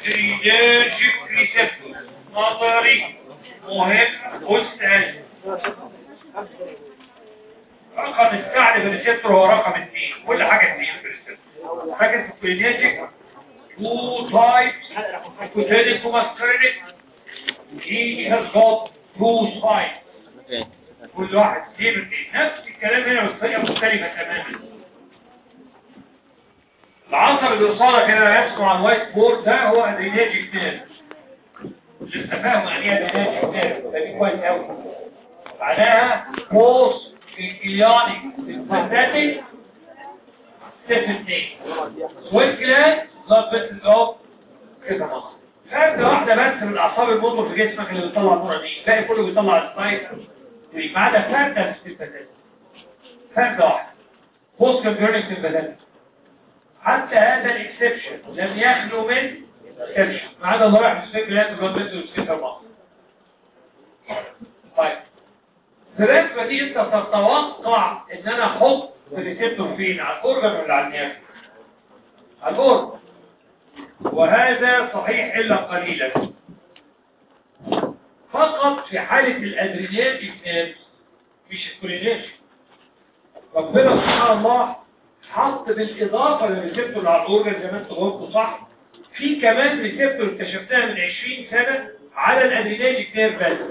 ادرينرجيك ريسبتور نظري مهم مستعد رقم السعر في الريسبتور هو رقم اثنين كل حاجة اثنين في الريسبتور فاكر في الكولينيرجيك two types ectodermic ومسكرينيك he has got two sides كل واحد زيرو اتنين نفس الكلام هنا بس طريقة مختلفة تماما العنصر اللي قصادك كده يسمع على الوايت بورد ده هو ادريناجيك نيرف لسه فاهم يعني ايه ادريناجيك نيرف ده دي كويس قوي بعدها بوست الكليانيك الفاتاتيك ستيب اتنين والكلان بلاد فيسلز اوف كده مصر فرده واحده بس من الاعصاب الموتور في جسمك اللي بتطلع النور دي الباقي كله بيطلع السبايك ما عدا فرده في الفتاه فرده واحده بوست كونفيرنس الفتاه حتى هذا الاكسبشن لم يخلو من اكسبشن ما عدا الله راح في الفكر لازم بلاد فيسلز وسكيتر مصر طيب في الرسمه دي انت تتوقع ان انا احط الريسبتور فين على الاورجن ولا على النيرف على الاورجن وهذا صحيح إلا قليلا فقط في حالة الأدرينيرجيك نيرف مش الكولينيرجيك ربنا سبحانه الله حط بالإضافة للريسبتور على الأورجن زي ما انتوا قلتوا صح في كمان ريسبتور اكتشفناها من 20 سنة على الأدرينيرجيك نيرف بس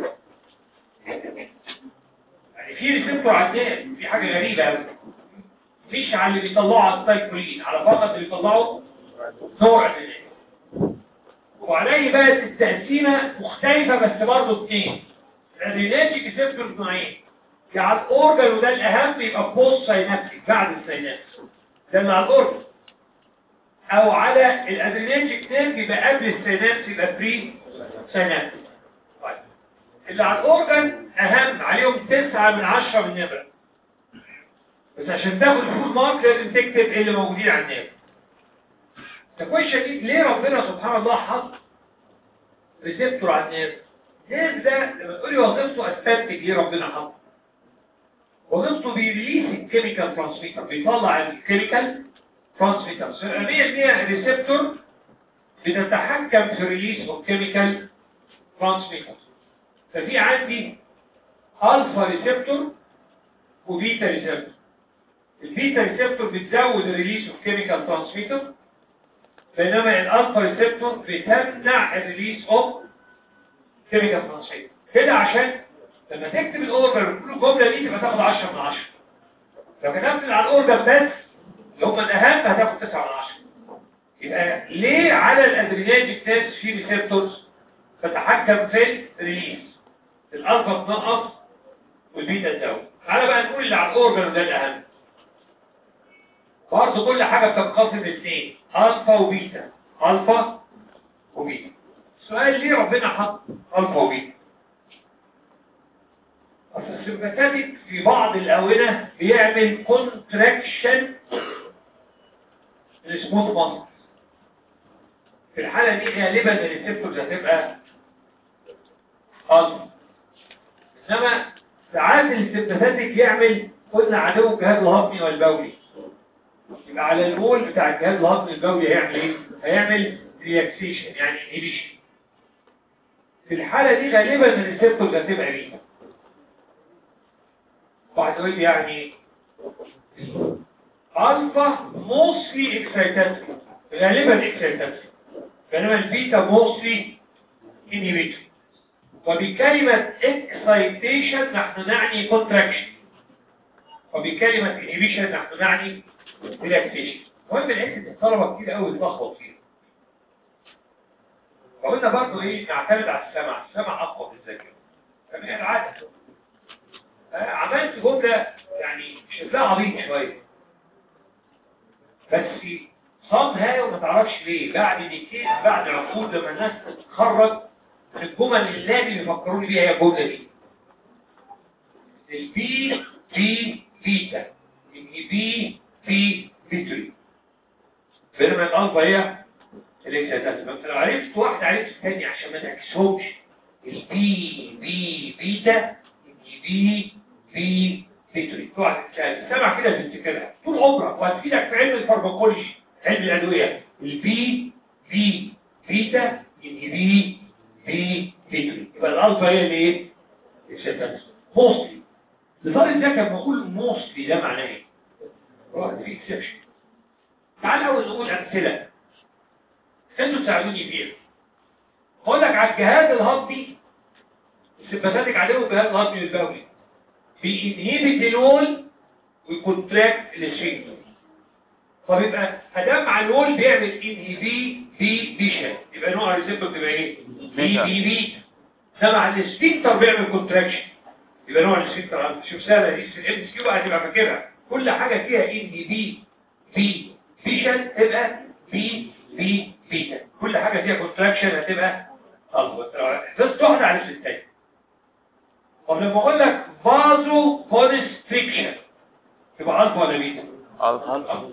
يعني في ريسبتور على النيرف في حاجة غريبة قوي مش على اللي بيطلعوا على السايكولين على فقط اللي بيطلعوا نوع الريسبتور وعليه بقى التقسيمة مختلفة بس برضه اثنين الادريناجيك ريسبتور نوعين يعني الاورجن وده الاهم يبقى بوست ساينابتيك بعد الساينابس ده مع الاورجن او على الادريناجيك نيرف يبقى قبل الساينابس يبقى بري ساينابتيك طيب اللي على الاورجن اهم عليهم تسعة من عشرة من نمرة بس عشان تاخد الفول مارك لازم تكتب ايه اللي موجودين على النمرة تكوين شديد ليه ربنا سبحانه الله حط ريسبتور على الناس الناس ده لما تقولي وظيفته استنتج ليه ربنا حط وظيفته بيريليس الكيميكال ترانسميتر بيطلع الكيميكال ترانسميتر فالأهمية دي ريسبتور بتتحكم في الريليس اوف كيميكال ترانسميتر ففي عندي الفا ريسبتور وبيتا ريسبتور البيتا ريسبتور بتزود الريليس اوف كيميكال ترانسميتر بينما الالفا ريسبتور بتمنع الريليس اوف كيميكال ترانسميتر كده عشان لما تكتب الاوردر كل الجمله دي تبقى تاخد 10 من 10 لو كتبت على الاوردر بس اللي هم الاهم هتاخد 9 من 10 يبقى ليه على الادريناجيك تيست في ريسبتورز تتحكم في الريليس الالفا تنقص والبيتا تزود تعالى بقى نقول اللي على الاورجن ده الاهم برضه كل حاجة بتنقسم لاثنين ألفا وبيتا ألفا وبيتا السؤال ليه ربنا حط ألفا وبيتا أصل السمباتيك في بعض الأونة بيعمل كونتراكشن للسموث ماسل في الحالة دي غالبا الريسبتورز هتبقى ألفا إنما ساعات السمباتيك يعمل قلنا عدو الجهاز الهضمي والبولي يبقى على البول بتاع الجهاز الهضمي البولي هيعمل ايه؟ هيعمل رياكسيشن يعني انهبيشن في الحالة دي غالبا الريسبتورز هتبقى مين؟ واحد يقول لي يعني الفا موستلي اكسايتاتري غالبا اكسايتاتري بينما البيتا موستلي انهبيتوري وبكلمة اكسايتيشن نحن نعني كونتراكشن وبكلمة انهبيشن نحن نعني ريلاكسيشن مهم الحته الطلبه كتير قوي تلخبط فيها فقلنا برضه ايه نعتمد على السمع السمع اقوى في الذاكره فمن العاده عملت جمله يعني شكلها عبيط شويه بس صادها وما تعرفش ليه بعد ديكين بعد عقود لما الناس تتخرج الجمل اللي لازم يفكروني بيها هي الجمله دي البي بي بيتا ان بي بي بيتري بينما الالفا هي الاكسيتات فانت لو عرفت واحده عرفت ثاني عشان ما تعكسهمش البي بي بيتا بي بي بيتري تقعد سمع كده تفتكرها طول عمرك وهتفيدك في علم الفارماكولوجي علم الادويه البي بي بيتا انهبي بي بيتري يبقى الالفا هي اللي ايه السيمباتيك موستلي لطالب ده كان بقول موستلي ده معناه ايه واحد في اكسبشن تعال اول نقول امثله انتوا تساعدوني فيها اقول لك على الجهاز الهضمي السمباتيك عليه الجهاز الهضمي البولي بينهبت الول ويكونتراكت السفنكتر فبيبقى ادام مع الول بيعمل انهبي بي بيشن يبقى نوع الريسبتور تبقى ايه بي بي بي ده مع السفنكتر بيعمل كونتراكشن يبقى نوع السفنكتر شوف سهله دي الام اس كيو هتبقى فاكرها كل حاجه فيها ان بي بي بيشن تبقى بي بي بيتا كل حاجه فيها كونتراكشن هتبقى الفا بس واحده على الستات طب لما اقول لك فازو كونستريكشن يبقى الفا ولا بيتا الفا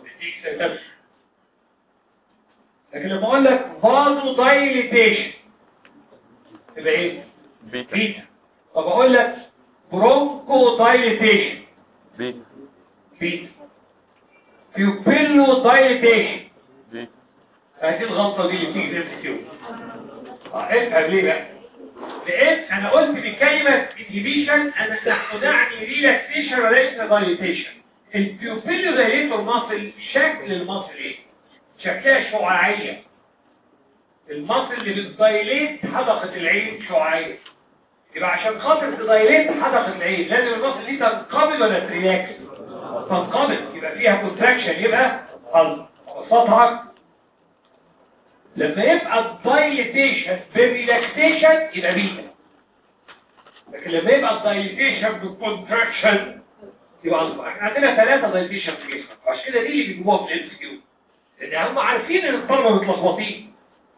لكن لما اقول لك فازو دايليتيشن يبقى ايه بيتا بيتا طب اقول لك برونكو دايليتيشن بيتا بيتا بيوبيلو دايليتيشن بيتا هذه الغلطه دي اللي بتيجي في الام كيو افهم ليه بقى لان انا قلت بكلمه انهبيشن انا نحن نعني ريلاكسيشن وليس دايليتيشن البيوبيلو دايليتور ماسل شكل الماسل ايه شكلها شعاعيه الماسل اللي بتدايليت حدقه العين شعاعيه يبقى عشان خاطر تدايليت حدقه العين لازم الماسل دي تنقبض ولا تريلاكس تنقبض يبقى فيها كونتراكشن يبقى قلب وسطها لما يبقى الدايليتيشن بالريلاكسيشن يبقى بيتا لكن لما يبقى الدايليتيشن بالكونتراكشن يبقى الفا احنا عندنا ثلاثة دايليتيشن في جسمك وعشان كده دي اللي بيجيبوها في الام كيو لان هم عارفين ان الطلبه متلخبطين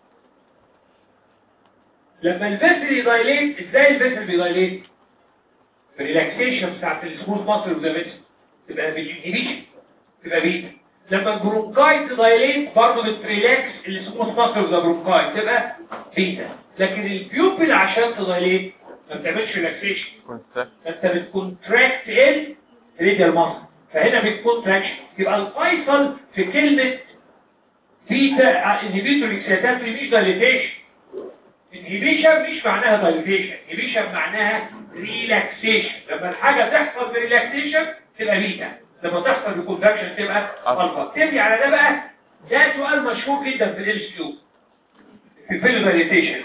لما الفيسل يدايليت ازاي الفيسل بيدايليت بالريلاكسيشن بتاعت السموث ماسل اوف ذا فيسل تبقى بالانهبيشن تبقى بيتا لما البرونكاي تدايليت برضه بتريلاكس السموث ماسل اوف ذا برونكاي تبقى بيتا لكن البيوبل عشان تدايليت ما بتعملش ريلاكسيشن كونتراكت انت بتكونتراكت ال ريديال ماسل فهنا بتكونتراكشن يبقى الفيصل في كلمه بيتا انهبيتور اكسيتاتوري مش دايليتيشن انهبيشن مش معناها دايليتيشن انهبيشن معناها ريلاكسيشن لما الحاجه تحصل بريلاكسيشن تبقى بيتا لما تحصل بكونتراكشن تبقى الفا تبني على ده بقى ده سؤال مشهور جدا في ال كيو في الفيلو دايليتيشن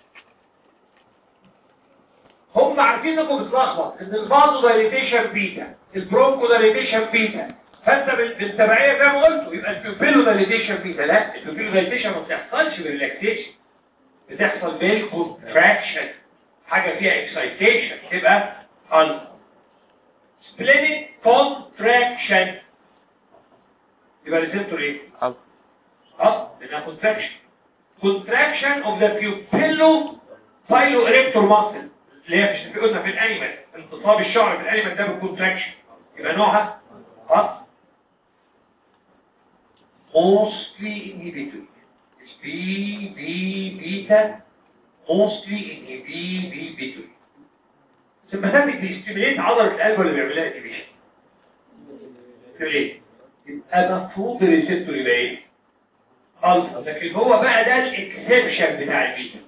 هم عارفين انكم بتلخبط ان الفازو دايليتيشن بيتا البرونكو دايليتيشن بيتا فانت بال- بالتبعيه زي ما قلتوا يبقى البيوبيلو دايليتيشن بيتا لا البيوبيلو دايليتيشن ما بتحصلش بالريلاكسيشن بتحصل بالكونتراكشن حاجه فيها اكسايتيشن تبقى الفا سبلينيك كونتراكشن يبقى الريسبتور ايه؟ الفا اه لانها كونتراكشن كونتراكشن اوف ذا بيوبيلو بايلو اريكتور ماسل اللي هي مش قلنا في الانيمال انتصاب الشعر في الانيمال ده بالكونتراكشن يبقى نوعها اه mostly inhibitory بي بي بيتا mostly inhibitory سمباتيك بيستيميليت عضلة القلب ولا بيعملها انهبيشن ليه؟ يبقى المفروض الريسبتور يبقى ايه؟ الفا لكن هو بقى ده الاكسبشن بتاع البيتا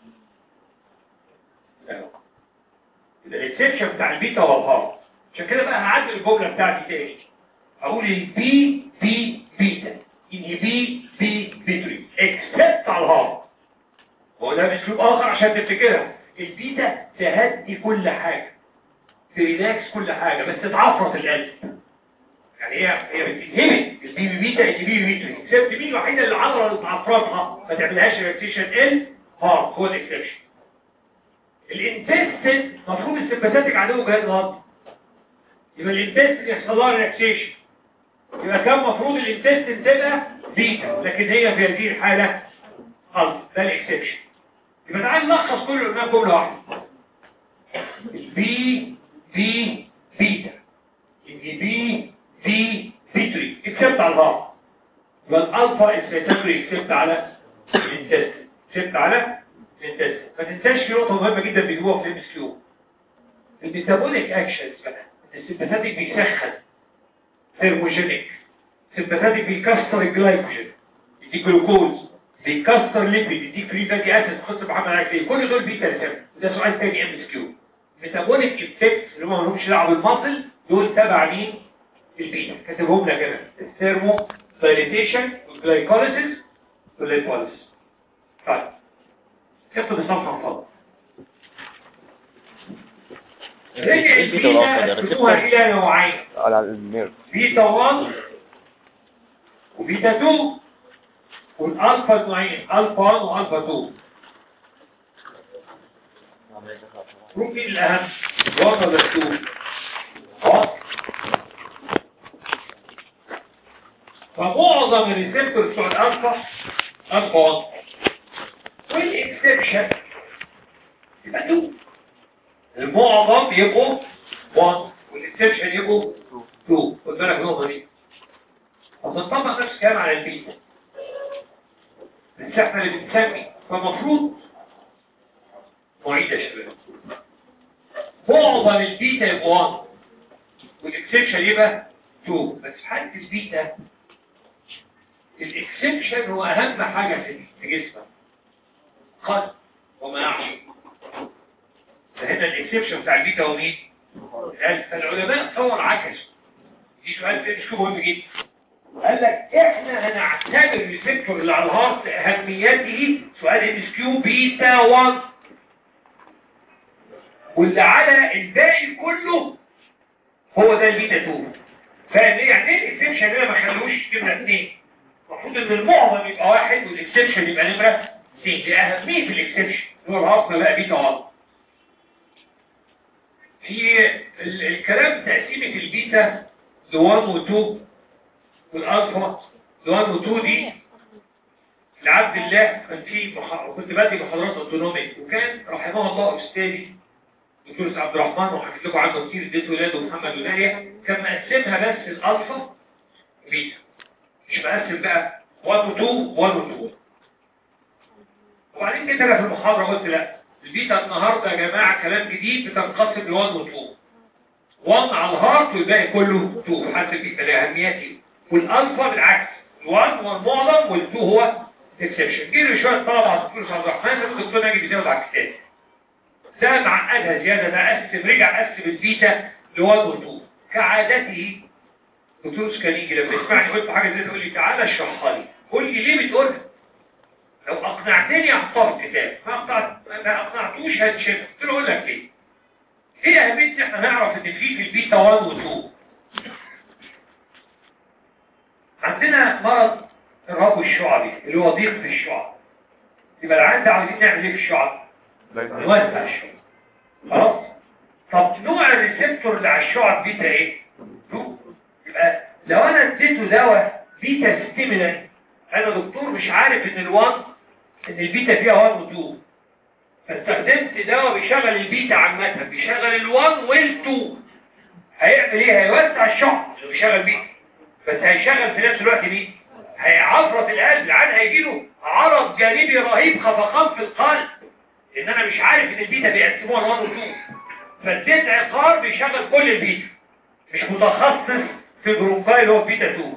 أهو. يبقى الاكسبشن بتاع البيتا هو الهارت عشان كده بقى هعدل الجمله بتاعتي تاني هقول البي بي بيتا ان بي بي بيتري اكسبت على الهارت هو ده اسلوب اخر عشان تفتكرها البيتا تهدي كل حاجه تريلاكس كل حاجه بس تعفرط القلب يعني هي هي بتنهبت البي بي بيتا البي بي بيتا اكسبت مين الوحيده اللي العضله اللي تعفرطها ما تعملهاش ريلاكسيشن ال هارت هو الاكسبشن الانتستين مفهوم السمباتيك عدو جهاز الهضم يبقى الانتستين يحصل لها ريلاكسيشن يبقى كان مفروض الانتستين تبقى بيتا لكن هي في هذه الحاله الفا ده الاكسبشن يبقى تعال نلخص كل اللي قلناه جمله واحده البي بي بيتا البي بي بيتري اكسبت على الهارت يبقى الالفا السيتاتوري اكسبت على الانتستين اكسبت على الانتستين ما تنساش في نقطه مهمه جدا بيجيبوها في الام اس كيو الميتابوليك اكشنز بقى السمباثيك بيسخن ثيرموجينيك السمباثيك بيكسر الجلايكوجين يدي جلوكوز بيكسر ليبيد يديك فري فاتي اسيد تخص محمد عليه كل دول بيتا ريسبتور ده سؤال تاني ام اس كيو ميتابوليك افكت اللي هم مالهمش دعوه بالمصل دول تبع مين البيتا كاتبهم لك انا الثيرمو دايليتيشن والجلايكوليسيس والليبوليسيس طيب اكتب الصفحه فضل رجع البيتا قسموها الى نوعين على النيرف بيتا 1 وبيتا 2 والالفا نوعين الفا 1 والفا 2 شوف مين الاهم 1 ولا 2 اه فمعظم الريسبتور بتوع الالفا الفا 1 والاكسبشن يبقى 2 المعظم يبقوا 1 والاكسبشن يبقوا 2 خد بالك من النقطه دي هتطبق نفس الكلام على البيتا بس احنا اللي بنسمي فالمفروض معيد يا شباب معظم البيتا يبقى 1 والاكسبشن يبقى 2 بس في حاله البيتا الاكسبشن هو اهم حاجه في في جسمك قد وما يعشق فهنا الاكسبشن بتاع البيتا هو مين؟ القلب. فالعلماء صور عكس دي سؤال تاني شو مهم جدا قال لك احنا هنعتبر الريسبتور اللي على الهارت اهميته سؤال ام اس كيو بيتا 1 واللي على الباقي كله هو ده البيتا 2 فاهم ايه يعني ايه الاكسبشن هنا ما خلوش نمره 2 المفروض ان المعظم يبقى واحد والاكسبشن يبقى نمره 2 دي اهميه الاكسبشن هو الهارت بقى بيتا 1 في ال- الكلام تقسيمه البيتا ل 1 و 2 والالفا ل 1 و 2 دي لعبد الله كان في مح... كنت بدي محاضرات اوتونوميك وكان رحمه الله استاذي دكتور عبد الرحمن وحكيت لكم عنه كتير اديت ولاده محمد وناهيه كان مقسمها بس الالفا بيتا مش مقسم بقى 1 و 2 1 و 2 وبعدين جيت انا في المحاضره قلت لا البيتا النهارده يا جماعه كلام جديد بتنقسم ل 1 و 2 1 على الهارت والباقي كله 2 حتى البيتا لاهميته والالفا بالعكس ال1 هو المعظم وال2 هو اكسبشن جيروا شويه طلبه على الدكتور عبد الرحمن الدكتور ناجي بيزود على الكتاب ده معقدها زياده ده قسم رجع قسم البيتا ل 1 و 2 كعادته دكتور سكاليجي لما يسمعني قلت حاجه زي دي يقول لي تعالى اشرحها لي قول لي ليه بتقولها لو اقنعتني احطها في الكتاب ما اقنعت ما اقنعتوش هتشيل قلت له اقول لك ليه ايه اهميه ان احنا نعرف ان في في البيتا 1 و 2 عندنا مرض الربو الشعبي اللي هو ضيق في الشعب يبقى العيان ده عاوزين نعمل ايه في الشعب نوسع الشعب خلاص طب نوع الريسبتور اللي على الشعب بيتا ايه تو. يبقى لو انا اديته دواء بيتا ستيمولانت انا دكتور مش عارف ان ال1 ان البيتا فيها 1 و2 فاستخدمت دواء بيشغل البيتا عامه بيشغل ال1 وال2 هيعمل ايه هيوسع الشعب اللي بيشغل بيتا بس هيشغل في نفس الوقت مين هيعفرط القلب العيان هيجيله عرض جانبي رهيب خفقان في القلب لان انا مش عارف ان البيتا بيقسموها ل 1 و 2 فاديت عقار بيشغل كل البيتا مش متخصص في برونكاي اللي هو بيتا 2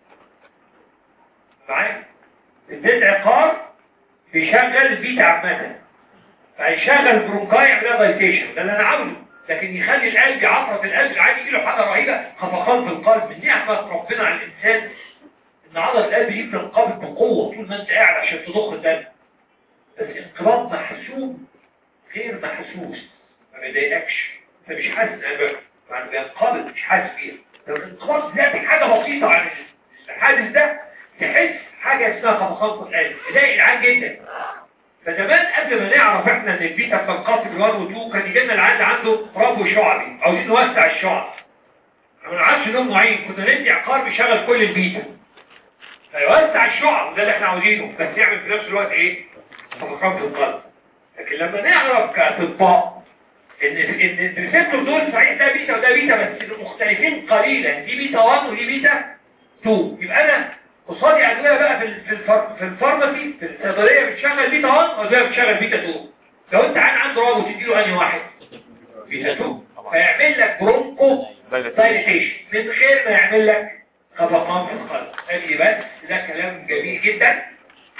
معايا اديت عقار بيشغل البيتا عامه فهيشغل برونكاي يعملها دايتيشن ده اللي انا عاوزه لكن يخلي القلب يعفرط القلب العادي يجيله حاجه رهيبه خفقان في القلب من نعمه ربنا على الانسان ان عضله القلب دي بتنقبض بقوه طول ما انت قاعد عشان تضخ الدم بس انقباض محسوب غير محسوس ما بيضايقكش انت مش حاسس قلبك يعني بينقبض مش حاسس بيها لو الانقباض ذاتي حاجه بسيطه عن الحادث ده تحس حاجه اسمها خفقان في القلب تضايق العيان جدا فزمان قبل ما نعرف احنا ان البيتا بتنقسم ل 1 و 2 كان يجي لنا العيان عنده ربو شعبي عاوزين نوسع الشعب ما نعرفش نوم معين كنا ندي عقار بيشغل كل البيتا فيوسع الشعب وده اللي احنا عاوزينه بس يعمل في نفس الوقت ايه خفقان في القلب لكن لما نعرف كاطباء ان ان الريسبتور دول صحيح ده بيتا وده بيتا بس مختلفين قليلا دي بيتا 1 ودي بيتا 2 يبقى انا قصادي ادويه بقى في في الفر... في الفارماسي في الصيدليه بتشغل بيتا 1 وادويه بتشغل بيتا 2 لو انت عين عنده رابط تديله انهي واحد بيتا 2 فيعمل لك برونكو دايليتيشن من غير ما يعمل لك خفقان في القلب ادي بس ده كلام جميل جدا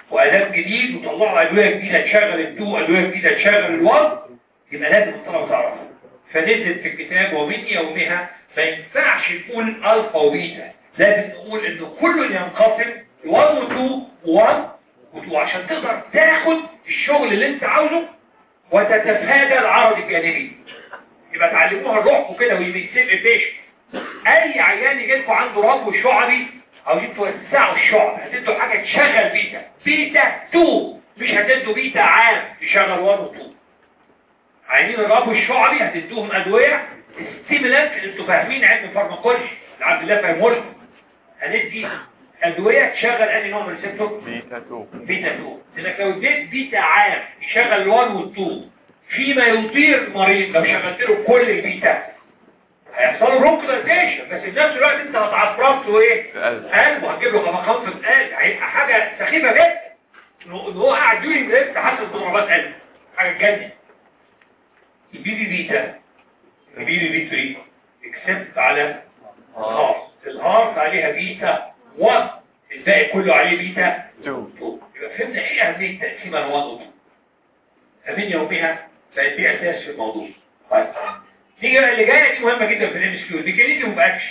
واداء جديد وطلعوا ادويه جديده تشغل التو ادويه جديده تشغل الوان يبقى لازم الطلبه تعرف فنزلت في الكتاب ومن يومها ما ينفعش نقول الفا وبيتا لازم نقول انه كله ينقسم 1 و2 و1 و2 عشان تقدر تاخد الشغل اللي انت عاوزه وتتفادى العرض الجانبي يبقى تعلموها لروحكم كده ويبيسيب البيش اي عيان يجي لكم عنده ربو شعبي عاوزين توسعوا الشعب هتدوا حاجه تشغل بيتا بيتا 2 مش هتدوا بيتا عام يشغل 1 و 2 عايزين الربو الشعبي هتدوهم ادويه ستيمولانت انتوا فاهمين علم فارماكولوجي عبد الله فاهمه لكم هندي ادويه تشغل انهي نوع من الريسبتور بيتا 2 بيتا 2 لانك لو اديت بيتا عام يشغل 1 و 2 فيما يطير المريض لو شغلت له كل البيتا هيحصل له روكلاتيشن بس في نفس الوقت انت هتعفرت له ايه القلب. قلبه هتجيب له خفقان في القلب هيبقى حاجه سخيفه جدا انه إن هو قاعد يوري بريست حاسس بضربات قلب حاجه تجنن البي بي بيتا البي بي بي 3 اكسبت على الهارت الهارت عليها بيتا 1 الباقي كله عليه بيتا 2 يبقى فهمنا ايه اهميه تقسيم الوان وطول فمن يومها بقت دي اساس في الموضوع طيب نيجي بقى اللي جايه دي مهمه جدا في الام اس كيو دي كلمه مبقاكش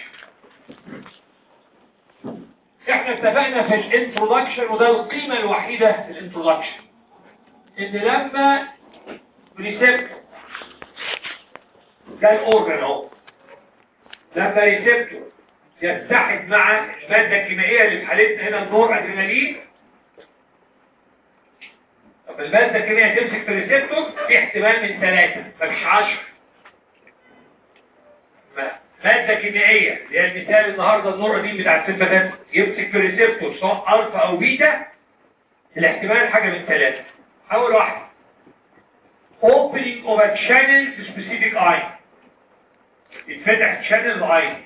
احنا اتفقنا في الانترودكشن وده القيمه الوحيده في الانترودكشن ان لما ريسبت ده الاورجن اهو لما ريسبتور يتحد مع الماده الكيميائيه اللي في حالتنا هنا النور ادرينالين طب المادة الكيميائية تمسك في الريسبتور في احتمال من ثلاثة مفيش عشر م- مادة كيميائية اللي هي المثال النهاردة النور دي بتاع السلفاتات يمسك في الريسبتور سواء ألفا أو بيتا الاحتمال حاجة من ثلاثة أول واحدة opening of a channel to specific ion يتفتح channel ion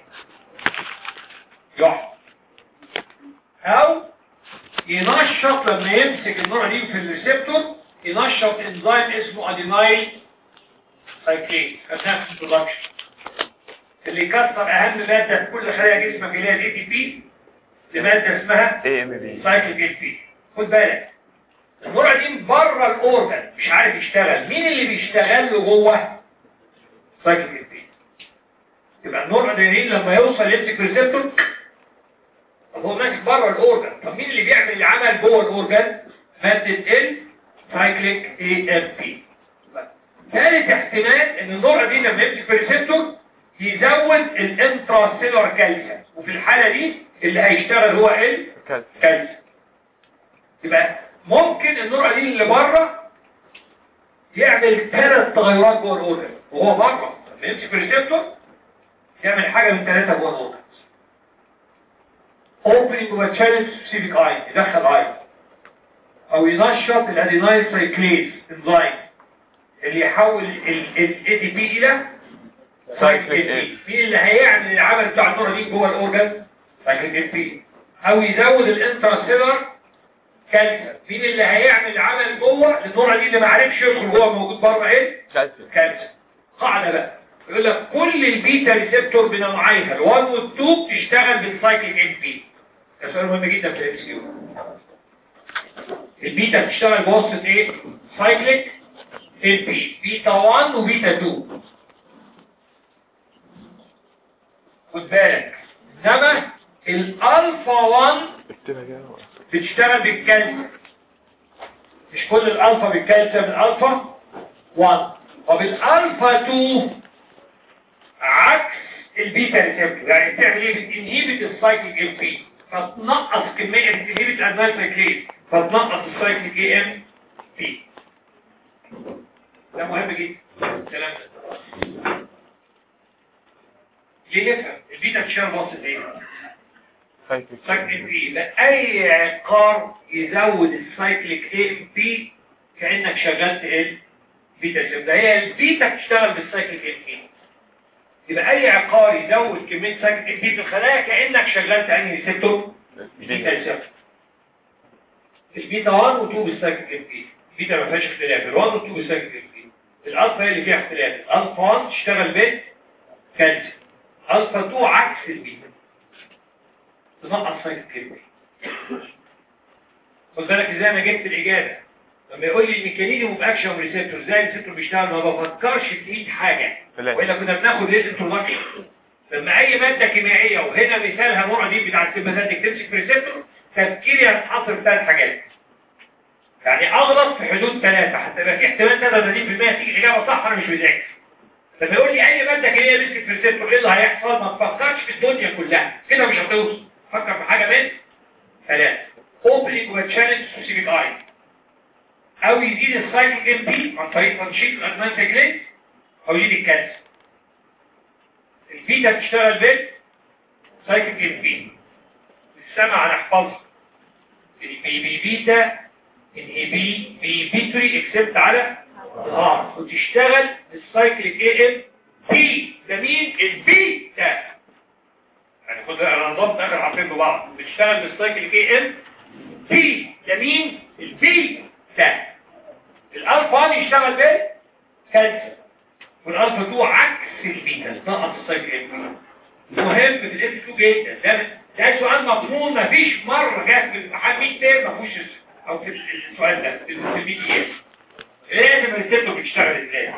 يحصل أو ينشط لما يمسك النوع دي في الريسبتور ينشط انزيم اسمه ادينايل سايكلين خدناها في البرودكشن اللي يكسر اهم ماده في كل خلايا جسمك اللي هي الاي تي بي لماده اسمها اي ام بي سايكل اي بي خد بالك النوع دي بره الاورجن مش عارف يشتغل مين اللي بيشتغل له جوه سايكل اي بي يبقى النوع ادرينالين لما يوصل يمسك ريسبتور طب هو ماسك بره الاورجن طب مين اللي بيعمل العمل جوه الاورجن ماده ال سايكليك اي ام بي ثالث احتمال ان النوع دي لما يمسك في الريسبتور يزود الانتراسيلر كالسيوم وفي الحاله دي اللي هيشتغل هو ال كالسيوم كالسيوم يبقى ممكن النوع دي اللي بره يعمل ثلاث تغيرات جوه الاورجن وهو بره لما يمسك في الريسبتور يعمل حاجه من ثلاثه جوه الاورجن opening of a channel to specific ion يدخل ion او ينشط الادينايل سايكليز انزيم اللي يحول الاي دي بي الى سايكليك اي مين اللي هيعمل العمل بتاع النور دي جوه الاورجن سايكليك اي بي او يزود الانتراسيلر كالسيوم مين اللي هيعمل العمل جوه النور دي اللي ما عرفش يدخل جوه موجود بره ايه كالسيوم كالسيوم قاعده بقى يقول لك كل البيتا ريسبتور بنوعيها ال1 وال2 بتشتغل بالسايكليك ام بي ده سؤال مهم جدا في الام كيو البيتا بتشتغل بواسطه ايه سايكليك ام بي بيتا 1 وبيتا 2 خد بالك انما الالفا 1 اكتبها كده بتشتغل بالكالسيوم مش كل الالفا بالكالسيوم الالفا 1 طب الالفا 2 عكس البيتا ريسبتور يعني بتعمل ايه بتنهيبت السايكليك ام بي فتنقص كميه بتنهيبت الادنال سايكليز فتنقص السايكليك اي ام بي ده مهم جدا الكلام ده ليه نفهم البيتا بتشتغل بواسطه ايه سايكليك سايكليك بي اي عقار يزود السايكليك اي ام بي كانك شغلت ال بيتا ريسبتور ده هي البيتا بتشتغل بالسايكليك ام بي يبقى اي عقار يزود كميه سايكليك ام بي في الخلايا كانك شغلت انهي ريسبتور بيتا ريسبتور البيتا 1 و 2 بالسايكليك ام بي البيتا ما فيهاش اختلاف ال 1 و 2 بالسايكليك ام بي الالفا هي اللي فيها اختلاف الالفا 1 تشتغل بالكالسيوم الفا 2 عكس البيتا تنقص سايكليك ام بي خد بالك ازاي انا جبت الاجابه لما يقول لي الميكانيزم اوف اكشن ريسبتور ازاي الريسبتور بيشتغل ما بفكرش في ايد حاجه لا. والا كنا بناخد ليز انترودكشن لما اي ماده كيميائيه وهنا مثالها نوع دي بتاع السيمباثيك تمسك في ريسبتور تفكيري هتتحصر في ثلاث حاجات يعني اغلط في حدود ثلاثه حتى يبقى في احتمال 33% تيجي الاجابه صح انا مش مذاكر لما يقول لي اي ماده كيميائيه مسكت في ريسبتور ايه اللي هيحصل ما تفكرش في الدنيا كلها كده مش هتوصل فكر في حاجه من ثلاثه اوبليك وتشالنج سبيسيفيك اي او يزيد السايكل ام بي عن طريق تنشيط الادمانتجليت او يزيد الكالسيوم البيتا بتشتغل بال سايكل ام بي السمع هنحفظها البي بي بيتا البي بي بيتري اكسبت على اه وتشتغل بالسايكل اي ام بي ده مين البي ده يعني خد انا نضبط اخر حرفين ببعض بتشتغل بالسايكل اي ام بي ده مين البي ده الالفا يشتغل بالكالسيوم والالفا 2 عكس البيتا نقص السايكل ام بي مهم في الاس 2 جدا ده ده سؤال مضمون مفيش مره جه في الامتحان 100 ترم ما فيهوش او في السؤال ده في البي دي اس لازم الريسبتور بتشتغل ازاي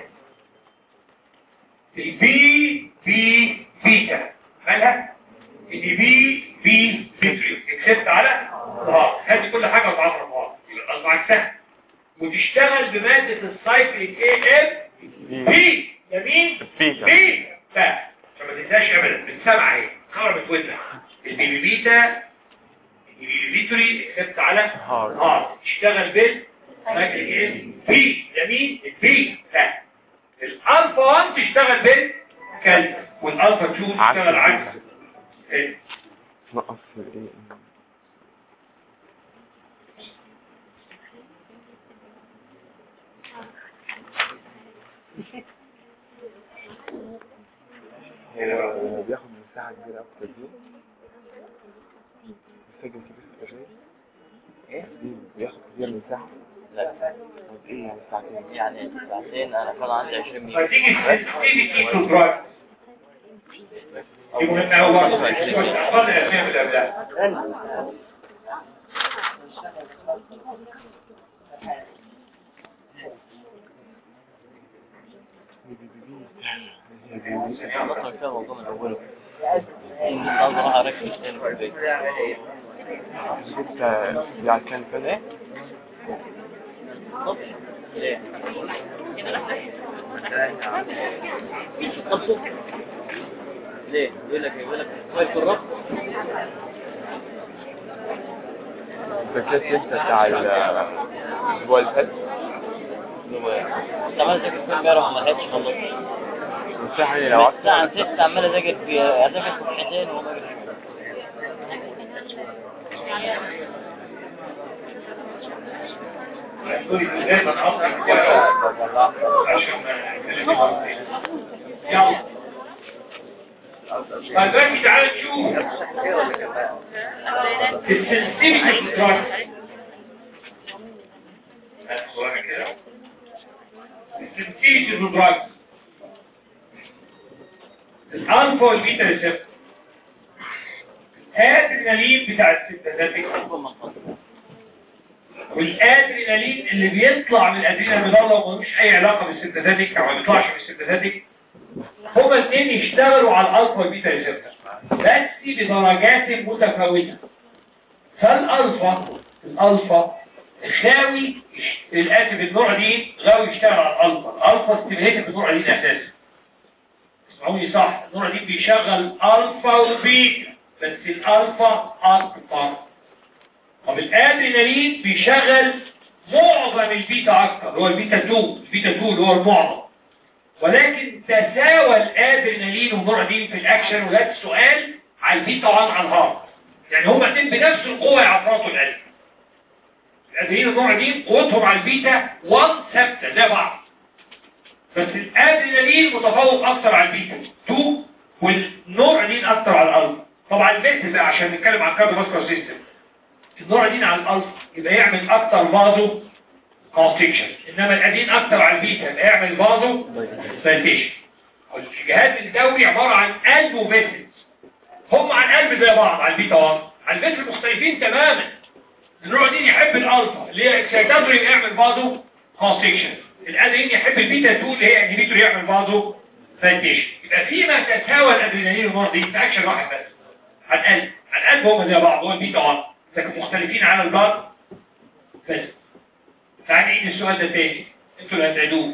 البي بي بيتا مالها البي بي بي بيتريو اكسبت على اه هذه كل حاجه وتعرف بعض يبقى عكسها وتشتغل بماده السايكليك اي ام بي يمين بيتا. بي ف عشان ما تنساش ابدا بتسمع اهي خبر بتودع البي بي بيتا البي بيتري اكسبت على هارد. اه تشتغل بال سايكليك اي ام بي يمين بي ف الالفا 1 تشتغل بالكالسيوم والالفا 2 تشتغل عكس عكس إيه؟ نقص الايه هو بياخد مساحة كبيرة أكتر دي السجن فيه بس شوية ايه؟ دي بياخد كتير مساحة لا طب ايه يعني ساعتين يعني ساعتين انا كان عندي 20 ميجا فتيجي السنسيتيفيتي تو دراج دي مهمة أوي برضه مش أقل الأسئلة اللي قبلها بطل كده الموضوع من اوله ان لازم اروح اركز تاني في البيت جبت يعني كان فين ايه؟ طب ليه؟ طب ليه؟ يقول لك يقول لك كويس الربط فكرت انت بتاع الاسبوع اللي فات كنت عمال اذاكر فيه امبارح وما لحقتش اخلص مساحة يعني لو الساعة عدت 6 عمال اذاكر في اذاكر صفحتين وما أجري. سوري دايما أقطع كده عشان نتكلم برضه. يلا فالباقي تعالى نشوف السنسيتيفيتي تو دراج صورة كده السنسيتيفيتي تو دراج الالفا والبيتا ريسبتور الادرينالين بتاع السيمباثيك والادرينالين اللي بيطلع من الادرينال بيضل لو ملوش اي علاقه بالسيمباثيك او ما بيطلعش من السيمباثيك هما الاثنين يشتغلوا على الالفا والبيتا ريسبتور بس بدرجات متفاوته فالالفا الالفا خاوي الاسف النوع دي غاوي يشتغل على الالفا الالفا ستيميليتد بالنوع دي اساسا اسمعوني صح النوع دي بيشغل الفا وبيتا بس الالفا اكتر طب الادرينالين بيشغل معظم البيتا اكتر هو البيتا 2 البيتا 2 اللي هو المعظم ولكن تساوى الادرينالين والنوردين في الاكشن وده السؤال على البيتا 1 على الهارت يعني هما الاثنين بنفس القوه يعفرطوا القلب الادرينالين والنوردين قوتهم على البيتا 1 ثابته زي بعض بس الادرينالين متفوق اكتر على البيتا 2 والنوردين اكتر على الالفا طبعا البيت بقى عشان نتكلم عن الكارديوفاسكولار سيستم النوردين على الالفا يبقى يعمل اكتر فازو كونستريكشن انما الادين اكتر على البيتا يبقى يعمل فازو دايليتيشن الجهاز الدوري عباره عن قلب وفيسل هم عن قلب زي بعض على البيتا 1 على الفيسل مختلفين تماما النورادين يحب الالفا اللي هي اكسيتاتوري يعمل بعضه كونستريكشن الادرينالين يحب البيتا 2 اللي هي انهبيتور يعمل بعضه فانتيشن يبقى فيما تساوى الادرينالين والنورادين في اكشن واحد بس على القلب على القلب هم زي بعض هو البيتا 1 لكن مختلفين على البعض بس تعال نعيد السؤال ده تاني انتوا اللي هتعيدوه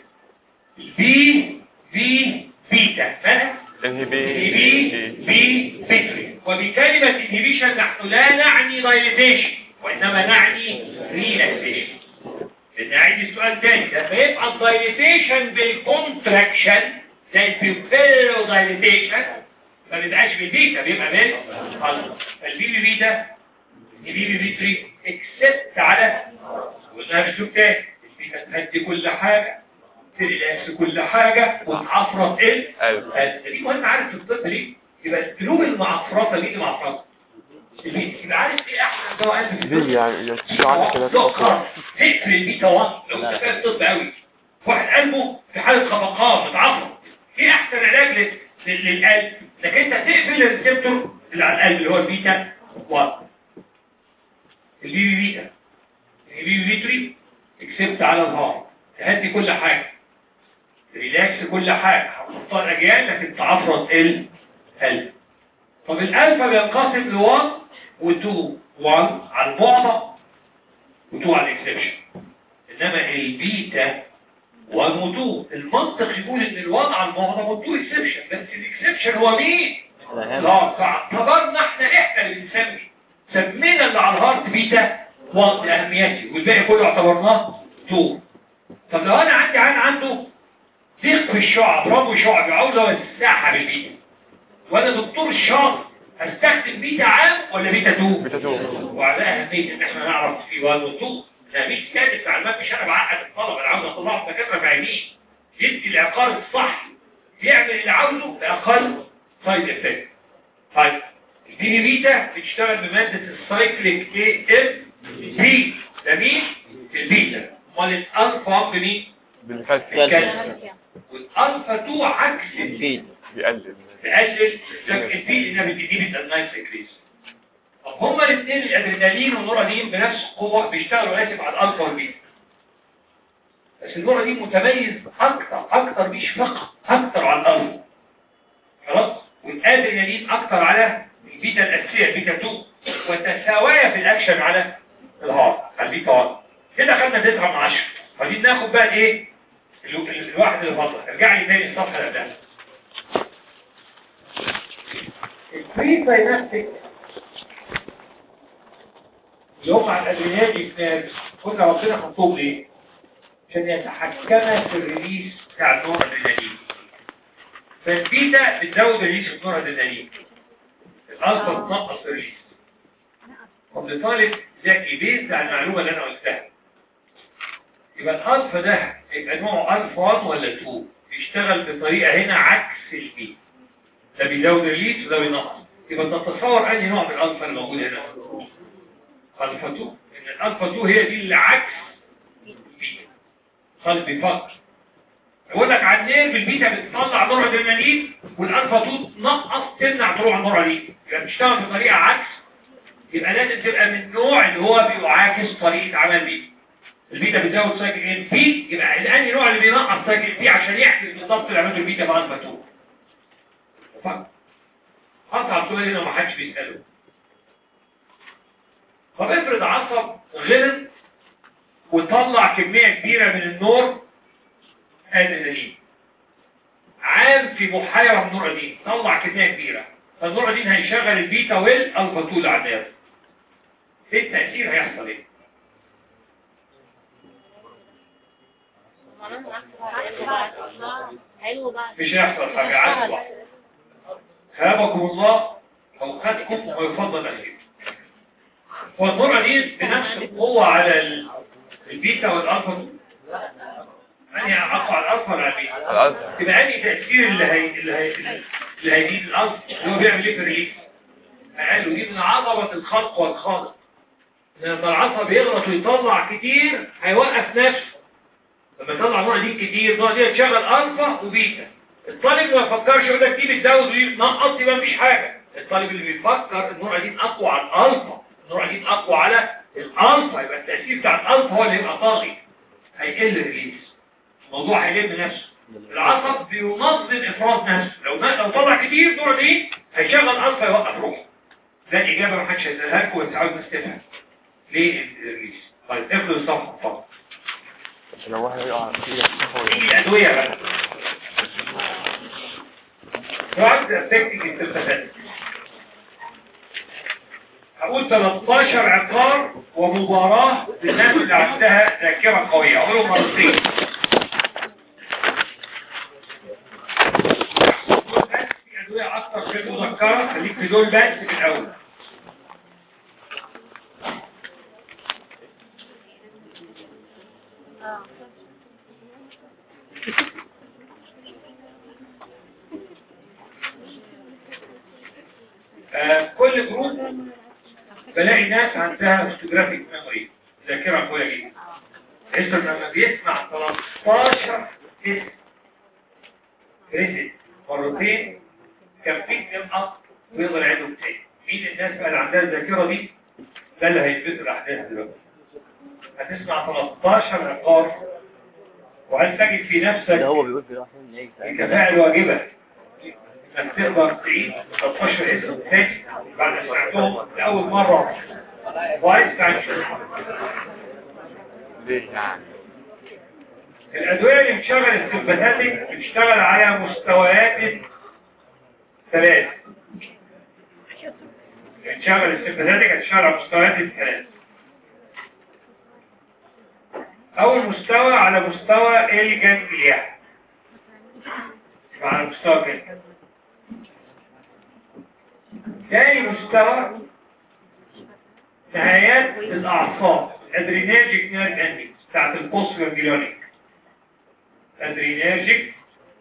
البي في بيتا مالها انهبي بي بي فيتري وبكلمة inhibition نحن لا نعني dilatation وإنما نعني relaxation لأن أعيد السؤال تاني لما يبقى الدايليتيشن بالكونتراكشن زي البيبيلو دايليتيشن ما بيبقاش بالبيتا بيبقى بالالفا فالبي بي بيتا البي بي بي 3 اكسبت على وده بنشوف تاني البيتا تهدي كل حاجة تريلاكس كل حاجة وتعفرط ايه ايوه دي مهم عارف في الطب ليه يبقى القلوب المعفرطه دي اللي معفرطه البيت يبقى عارف ايه احسن دواء قلب في الطب؟ ليه يعني تشيل عنك كده سكر تقفل البيتا 1 لو انت فاهم الطب قوي واحد قلبه في حاله خفقان متعفرط ايه احسن علاج لل- لل- للقلب انك انت تقفل الريسبتور اللي على القلب اللي هو البيتا 1 البي بي بيتا البي بي بي 3 اكسبت على الهارت تهدي كل حاجه ريلاكس كل حاجة هتختار أجيال لكن تعفرط القلب طب الألفا بينقسم ل 1 و 2 1 على المعظم و 2 على الإكسبشن إنما البيتا 1 و 2 المنطق يقول إن ال 1 على المعظم و 2 إكسبشن بس الإكسبشن هو مين؟ لا فاعتبرنا احنا احنا اللي بنسمي سمينا اللي على الهارت بيتا 1 لأهميته والباقي كله اعتبرناه 2 طب لو أنا عندي عين عنده ضيق في الشعب ربو شعبي عاوز اوسعها بالبيتا وانا دكتور الشعب هستخدم بيتا عام ولا بيتا 2 بيتا 2 وعلى اهميه ان احنا نعرف في 1 و 2 ده مش كاتب تعليمات مش انا بعقد الطلبه انا عاوز اطلعهم دكاتره فاهمين يدي العقار الصح يعمل اللي عاوزه باقل سايد افكت طيب البي بي بيتا بتشتغل بماده السايكليك اي ام بي ده مين؟ البيتا امال الالفا بمين؟ بالكالسيوم الكالسيوم والالفا 2 عكس البيتا بيت بيقلل تقلل البي انها بتدي الادرينالين سكريز طب هما الاثنين الادرينالين والنورالين بنفس القوه بيشتغلوا اسف على الالفا والبيتا بس النورالين متميز اكتر اكتر مش فقط اكتر على الالفا خلاص والادرينالين اكتر على البيتا الاساسيه البيتا 2 وتساويه في الاكشن على الهارت على البيتا 1 كده خدنا 9 من 10 عايزين ناخد بقى ايه ال- ال- الواحد اللي فضل ارجع لي تاني الصفحه اللي قبلها البري ساينابتيك اللي هم على الادرينالين جناب قلنا ربنا حطهم ليه؟ عشان يتحكم في الريليس بتاع النور الادرينالين فالبيتا بتزود ريليس النور الادرينالين الالفا بتنقص الريليس طب لطالب ذكي بيز على المعلومه اللي انا قلتها يبقى الالفا ده يبقى نوعه الفا 1 ولا 2 بيشتغل بطريقه هنا عكس البيتا ده بيزود الريليس وده بينقص يبقى تتصور انهي نوع من الالفا اللي موجود هنا الفا 2 ان الالفا 2 هي دي اللي عكس البيتا خالد بيفكر يقول لك على النير البيتا بتطلع نور ادرينالين والالفا 2 نقص تمنع طلوع النور عليه يبقى بتشتغل بطريقه عكس يبقى لازم تبقى من النوع اللي هو بيعاكس طريقه عمل بيتا البيتا بتزود سايكل ان بي يبقى الانهي نوع اللي بينقص سايكل بي عشان يحجز بالضبط اللي عملته البيتا مع الفا 2 فكر اصعب سؤال هنا ومحدش بيساله طب افرض عصب غلط وطلع كمية كبيرة من النور ادرينالين عام في بحيرة من نور ادين طلع كمية كبيرة فالنور ادين هيشغل البيتا والالفا 2 اللي على النار ايه التأثير هيحصل ايه؟ حلو بقى مش هيحصل حاجة عكس بعض خابكم الله او خدكم ويفضل اخير والنور ادين بنفس القوة على ال- البيتا والالفا يعني اقوى على الالفا ولا على البيتا؟ الألفا يبقى أنهي تأثير اللي هي اللي هي اللي هيجيب الأرض اللي هو بيعمل ايه في الريليس قالوا دي من عضلة الخلق والخالق لما العصب يغلط ويطلع كتير هيوقف نفسه لما يطلع نوع دي كتير نوع دي تشغل ألفا وبيتا الطالب ما يفكرش يقول لك دي بتزود ودي بتنقص يبقى مفيش حاجة الطالب اللي بيفكر النوع دي أقوى على الألفا النوع دي أقوى على الالفا يبقى التاثير بتاع الالفا هو اللي يبقى طاغي هيقل ريليز الموضوع هيلم نفسه العصب بينظم افراز نفسه لو لو طلع كتير دور دي هيشغل الفا يوقف روحه ده الاجابه ما حدش هيسالها لكم بس عاوز بس تفهم ليه الريليز طيب اخد الصفحه اتفضل عشان لو واحد يقع في ايدك صفر نيجي الادويه بقى drugs affecting التلفزات هقول 13 عقار ومباراة للناس اللي عندها ذاكرة قوية اقوله مرتين بس في أدوية أكتر في المذكرة خليك في دول بس في الأول آه، كل جروب بلاقي ناس عندها فوتوجرافيك ميموري ذاكرة قوية جدا اسم لما بيسمع 13 اسم ريزت مرتين كان في ينقص ويقدر يعيده تاني مين الناس بقى اللي عندها الذاكرة دي ده اللي هيثبت الأحداث دلوقتي هتسمع 13 عقار وهل تجد في نفسك ده هو بيقول في الواحد ان ايه الكفاءة الواجبة انك تقدر تعيد 13 اسم تاني بعد ما سمعتهم لأول مرة كويس تعيش ليه يعني الأدوية اللي بتشغل السمباتاتيك بتشتغل على مستويات ثلاث اللي بتشغل السمباتاتيك هتشتغل على مستويات ثلاث أول مستوى على مستوى الجنجليا على مستوى الجنجليا تاني مستوى نهايات الأعصاب الادرينيرجيك نيرف اندنجز بتاعت البوست جانجليونيك ادرينيرجيك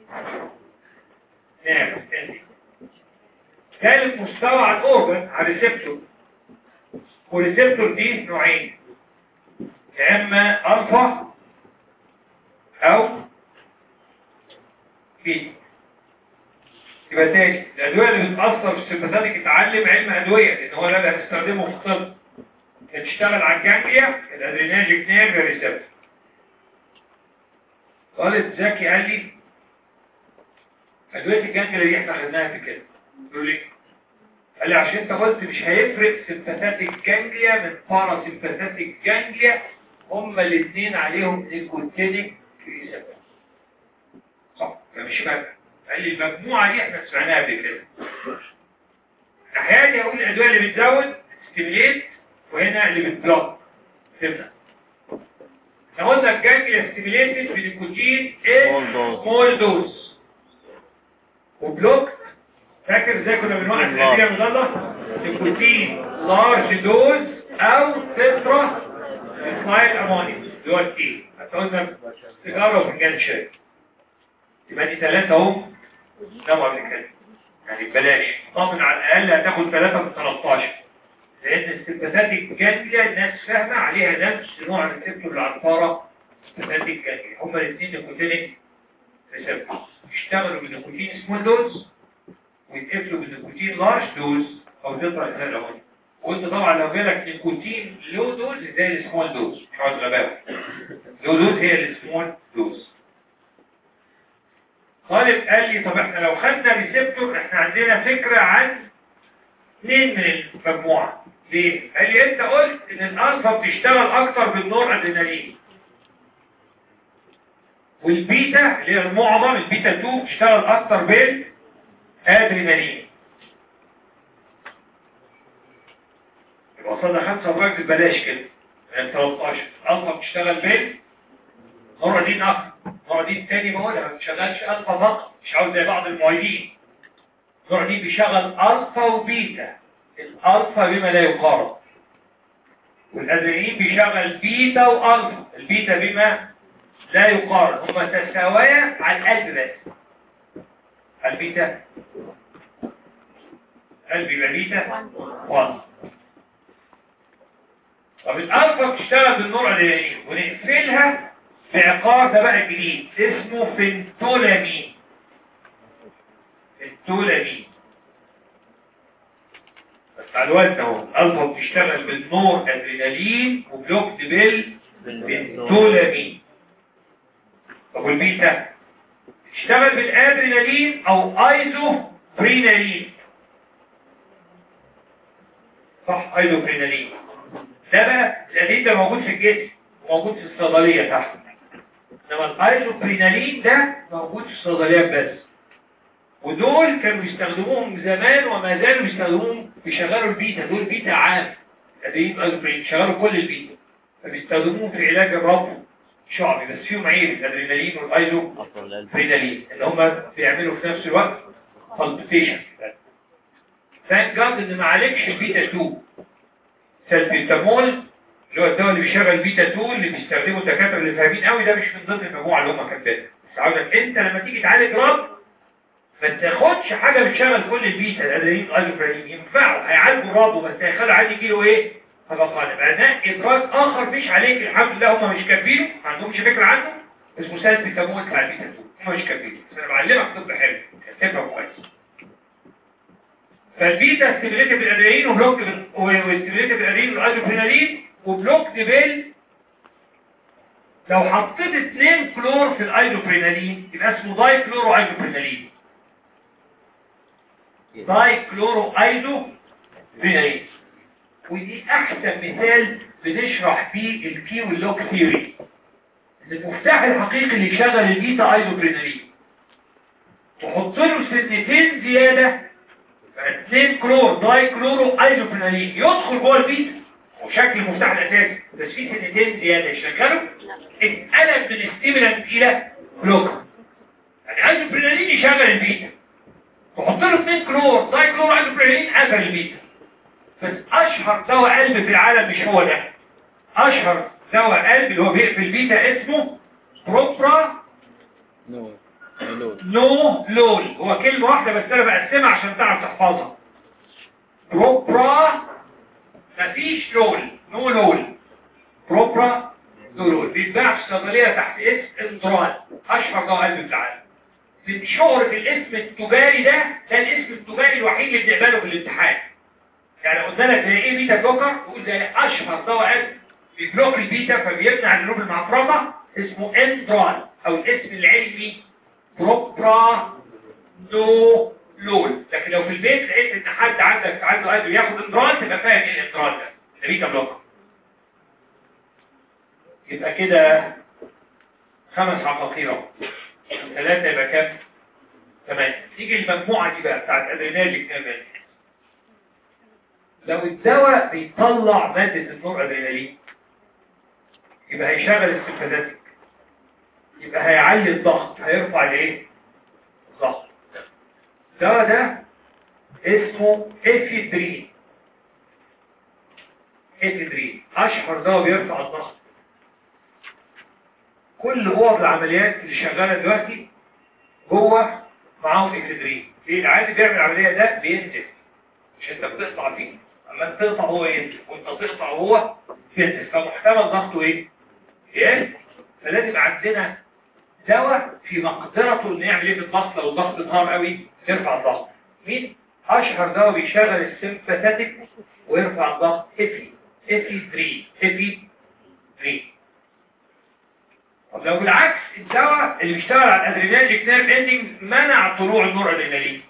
نيرف اندنجز ثالث مستوى على الاورجن على الريسبتور والريسبتور دي نوعين يا اما الفا او بيتا يبقى تاني الادويه اللي بتاثر في السمباثيك اتعلم علم ادويه لان هو ده اللي هنستخدمه في الطب بتشتغل على الجانجليا الادريناجيك نيرف ريسبتور طالب ذكي قال لي ادويه الجانجليا دي احنا خدناها في كده قالوا لي قال لي عشان انت قلت مش هيفرق سمباثيك جانجليا من بارا سمباثيك جانجليا هما الاثنين عليهم نيكوتينيك ريسبتور صح فمش فاكر قال لي المجموعه دي احنا سمعناها قبل كده احيانا اقول الادويه اللي بتزود ستيميليت وهنا اللي بتبلوك تبدا احنا قلنا الجانجليا ستيميليتد بنيكوتين Small dose. سمول دوز وبلوك فاكر ازاي كنا بنوقف الادويه المضاده نيكوتين لارج دوز او تترا اسمايل امونيوم اللي هو التي هتقولنا سيجاره وفنجان شاي يبقى دي ثلاثه اهم نوع قبل كده يعني بلاش طبعا على الاقل هتاخد ثلاثه من 13 لان السمباثاتيك جانجليا الناس فاهمه عليها نفس نوع الريسبتور العنفاره سمباثاتيك جانجليا هما الاثنين نيكوتينيك ريسبتور يشتغلوا بالنيكوتين سمول دوز ويتقفلوا بالنيكوتين لارج دوز او تطلع زي الامونيوم وانت طبعا لو جالك نيكوتين لو دوز زي السمول دوز مش عاوز غباوه لو دوز هي السمول دوز طالب قال لي طب احنا لو خدنا ريسبتور احنا عندنا فكرة عن اثنين من المجموعة ليه؟ قال لي انت قلت ان الالفا بتشتغل اكتر بالنور ادرينالين والبيتا اللي هي المعظم البيتا 2 بتشتغل اكتر بالادرينالين يبقى وصلنا خمسة وراجل ببلاش كده من 13 الالفا بتشتغل بال مرة دي نقص مرة دي التاني بقولها ما بتشغلش ألفا فقط مش عاوز زي بعض المعيدين النوع دي بيشغل ألفا وبيتا الألفا بما لا يقارن والأدرينالين بيشغل بيتا وألفا البيتا بما لا يقارن هما تساوية على القلب بس البيتا قلب يبقى بيتا 1 طب الألفا بتشتغل بالنوع الأدرينالين ونقفلها بعقار ده بقى جديد اسمه بتاع الوزن اهو الفا بتشتغل بالنور ادرينالين وبلوكت بال بالدولامين طب والبيتا تشتغل بالادرينالين او ايزو برينالين صح ايزو برينالين ده بقى الادين ده موجود في الجسم وموجود في الصيدليه تحت انما الايزو برينالين ده موجود في الصيدليات بس ودول كانوا بيستخدموهم زمان وما زالوا بيستخدموهم بيشغلوا البيتا دول بيتا عام ادين ايزو برين شغلوا كل البيتا فبيستخدموهم في علاج الربو شعبي بس فيهم عيب الادرينالين والايزو أصل القلب برينالين اللي هم بيعملوا في نفس الوقت بالبيتيشن ثانك جاد ان ما عليكش البيتا 2 سلبيتامول اللي هو الدواء اللي بيشغل بيتا 2 اللي بيستخدمه الدكاتره اللي فاهمين قوي ده مش من ضمن المجموعه اللي هم كاتبينها بس عاوزك انت لما تيجي تعالج رب ما تاخدش حاجه بتشغل كل البيتا الادرينالين والايزوبرينالين ينفعوا هيعالجوا الرب بس هيخلوا عادي يجيله ايه؟ حاجه خالص بعدين ادراك اخر مش عليك الحمد لله هم مش كاتبينه ما عندهمش فكره عنه اسمه سلبيتامول بتاع البيتا 2 هم مش كاتبينه بس انا بعلمك طب حلو تفهم كويس فالبيتا ستيميليتد بالادرينالين وبلوك وستيميليتد بالادرينالين والايزوبرينالين وبلوك بال لو حطيت اثنين كلور في الايزوبرينالين يبقى اسمه داي كلورو ايزوبرينالين داي كلورو ايزوبرينالين ودي احسن مثال بنشرح فيه الكي واللوك ثيوري المفتاح الحقيقي اللي يشغل البيتا ايزوبرينالين تحط له سنتين زياده اثنين كلور داي كلورو ايزوبرينالين يدخل جوه البيتا وشكل المفتاح الاساسي بس في سنتين زياده يشغله اتقلب من ستيمولانت الى بلوكر يعني ايزوبرينالين يشغل البيتا تحط له اثنين كلور داي كلورو ايزوبرينالين قفل البيتا بس اشهر دواء قلب في العالم مش هو ده اشهر دواء قلب اللي هو بيقفل البيتا اسمه بروبرا نو لود نو لول هو كلمة واحدة بس انا بقسمها عشان تعرف تحفظها بروبرا مفيش لول نو لول بروبرا نو لول بيتباع في الصيدلية تحت اسم انترال اشهر دواء قلب في العالم من شهرة الاسم التجاري ده ده الاسم التجاري الوحيد اللي بنقبله في الامتحان يعني قلنا لك زي ايه بيتا بلوكر تقول زي اشهر دواء قلب بيبلوك البيتا فبيمنع القلوب المعفرطة اسمه انترال او الاسم العلمي بروبرا نو لول لكن لو في البيت لقيت ان حد عندك عنده قلب ياخد اندرال تبقى فاهم ايه الاندرال ده ده بيتا بلوكر يبقى كده خمس عقاقير اهو ثلاثة يبقى كام؟ ثمانية تيجي المجموعة دي بقى بتاعت ادرينالجيك نيرفين لو الدواء بيطلع مادة النور ادرينالين يبقى هيشغل السمباثيك يبقى هيعلي الضغط هيرفع الايه الضغط الدواء ده اسمه افيدرين افيدرين اشهر دواء بيرفع الضغط كل اوض العمليات اللي شغاله دلوقتي جوه معاهم افيدرين ليه العادي بيعمل العمليه ده بينزف مش انت بتقطع فيه اما انت تقطع هو ينزف وانت تقطع هو ينزف فمحتمل ضغطه ايه ايه فلازم عندنا دواء في مقدرته انه يعمل ايه في الضغط لو الضغط ظهر قوي يرفع الضغط مين اشهر دواء بيشغل السمباثيك ويرفع الضغط افي افي 3 افي 3 طب لو بالعكس الدواء اللي بيشتغل على الادرينالجيك نيرف اندنج منع طلوع النور ادرينالين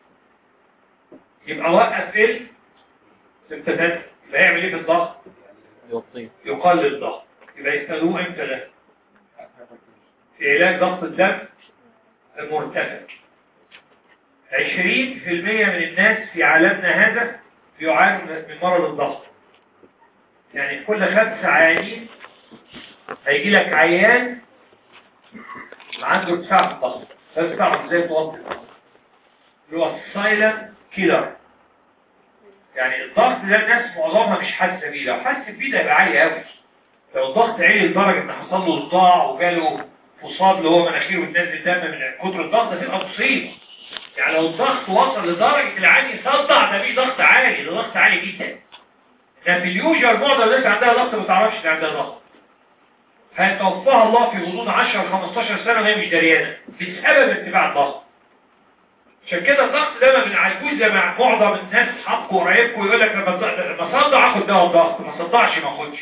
يبقى وقف السمباثيك فيعمل ايه في الضغط يوطي يقلل الضغط يبقى يستخدموه امتى ده في علاج ضغط الدم المرتفع 20% من الناس في عالمنا هذا بيعانوا من مرض الضغط يعني في كل خمسة عيانين هيجي لك عيان عنده ارتفاع في الضغط بس تعرف ازاي توطي الضغط اللي هو السايلنت كيلر يعني الضغط ده الناس معظمها مش حاسه بيه لو حاسه بيه ده يبقى عالي قوي لو الضغط عالي لدرجه ان حصل له صداع وجاله فصاد اللي هو مناخيره بتنزل دم من كتر الضغط ده تبقى مصيبه يعني لو الضغط وصل لدرجه العادي يصدع ده بيه ضغط عالي ده ضغط عالي جدا ده في اليوجر معظم الناس عندها ضغط ما تعرفش ان عندها ضغط هيتوفاها الله في غضون 10 15 سنه وهي مش دريانه بسبب ارتفاع الضغط عشان كده الضغط ده ما بنعالجوش زي ما معظم الناس اصحابكم وقرايبكم يقول لك لما لما صدع اخد دواء الضغط ما صدعش ما اخدش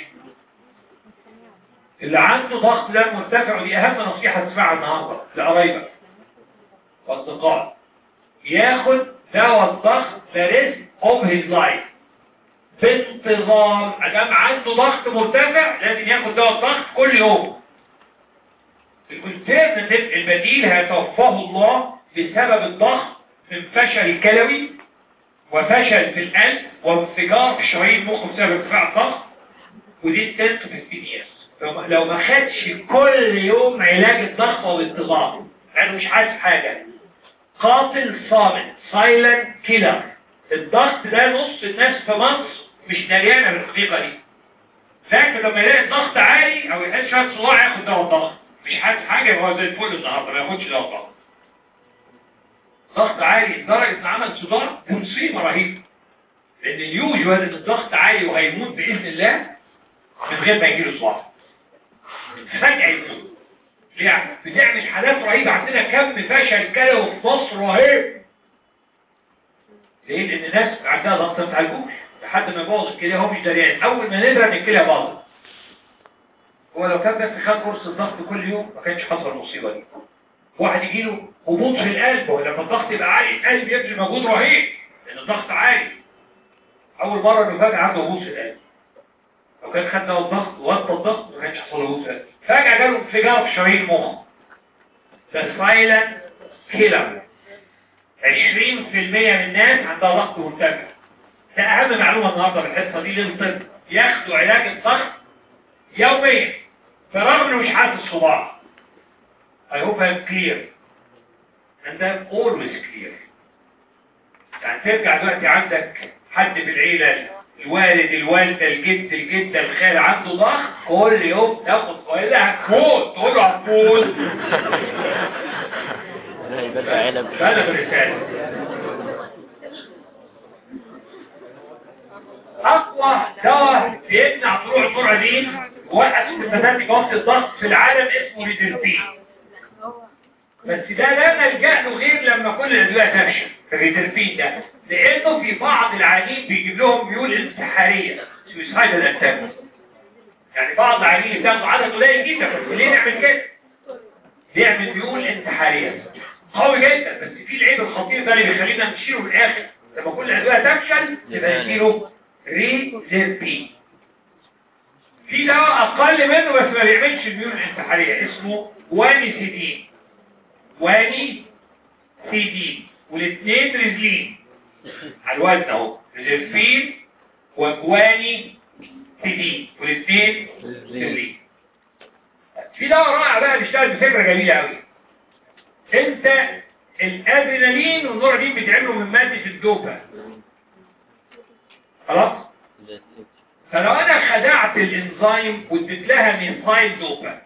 اللي عنده ضغط دم مرتفع ودي اهم نصيحه تسمعها النهارده لقرايبك واصدقائك ياخد دواء الضغط ذا ريسك اوف هيز لايف بانتظام ادام عنده ضغط مرتفع لازم ياخد دواء الضغط كل يوم الالترناتيف البديل هيتوفاه الله بسبب الضغط من فشل كلوي وفشل في القلب وانفجار في شرايين المخ بسبب ارتفاع الضغط ودي التنت في السينيس لو ما- لو ما خدش كل يوم علاج الضغط وبانتظام انا مش حاسس حاجه قاتل صامت سايلنت كيلر الضغط ده نص الناس في مصر مش دريانه بالحقيقه دي لكن لما يلاقي الضغط عالي او يحس شويه صداع ياخد دواء الضغط مش حاسس حاجه هو زي الفل النهارده ما ياخدش دواء الضغط ضغط عالي لدرجه ان عمل صداع دي مصيبه رهيبه لان اليوجوال ان الضغط عالي وهيموت باذن الله من غير ما يجيله صداع فجاه يموت يعني بنعمل حالات رهيبه عندنا كم فشل كلوي في مصر رهيب ليه؟ لان الناس عندها ضغط ما تعالجوش لحد ما يبوظ الكليه هو مش دريان اول ما ندرى ان الكليه باظت هو لو كان بس خد كورس الضغط كل يوم ما كانش حصل المصيبه دي واحد يجي له هبوط في القلب ولما الضغط يبقى عالي القلب يبذل مجهود رهيب لان الضغط عالي اول مره انه فجاه عنده هبوط في القلب لو كان خد دواء الضغط ووطى الضغط ما كانش حصل له هبوط في القلب فجاه جاله انفجار في شرايين المخ ده سايلنت كيلر 20% من الناس عندها ضغط مرتفع ده اهم معلومه النهارده في الحصه دي للطب ياخدوا علاج الضغط يوميا برغم انه مش حاسس صداع I hope I'm clear and I'm always clear يعني ترجع دلوقتي عندك حد في العيلة الوالد الوالدة الجد الجدة الخال عنده ضغط كل يوم تاخد فايلة هتموت تقول له هتموت لا يبقى علب هذا الرسالة أقوى دواء بيمنع طلوع الجرعين وقت السماتيك وقت الضغط في العالم اسمه ريدربين بس ده لا نلجأ له غير لما كل الأدوية تفشل الريدربين ده لأنه في بعض العيانين بيجيب لهم ميول انتحارية سويسايدال اتاك يعني بعض العيانين بتاخدوا عدد قليل جدا بس ليه نعمل كده؟ بيعمل ميول انتحارية قوي جدا بس في العيب الخطير ده اللي بيخلينا نشيله في الاخر لما كل الادويه تفشل يبقى نشيله ريزيربين في دواء اقل منه بس ما بيعملش الميول الانتحاريه اسمه واني سيدين واني سيدين والاثنين ريزلين على الوزن اهو ريزيربين وجواني سيدين والاثنين ريزلين في دواء رائع بقى بيشتغل بفكره جميله قوي انت الادرينالين والنورادين بيتعملوا من مادة الدوبا خلاص فلو انا خدعت الانزيم واديت لها ميثايل دوبا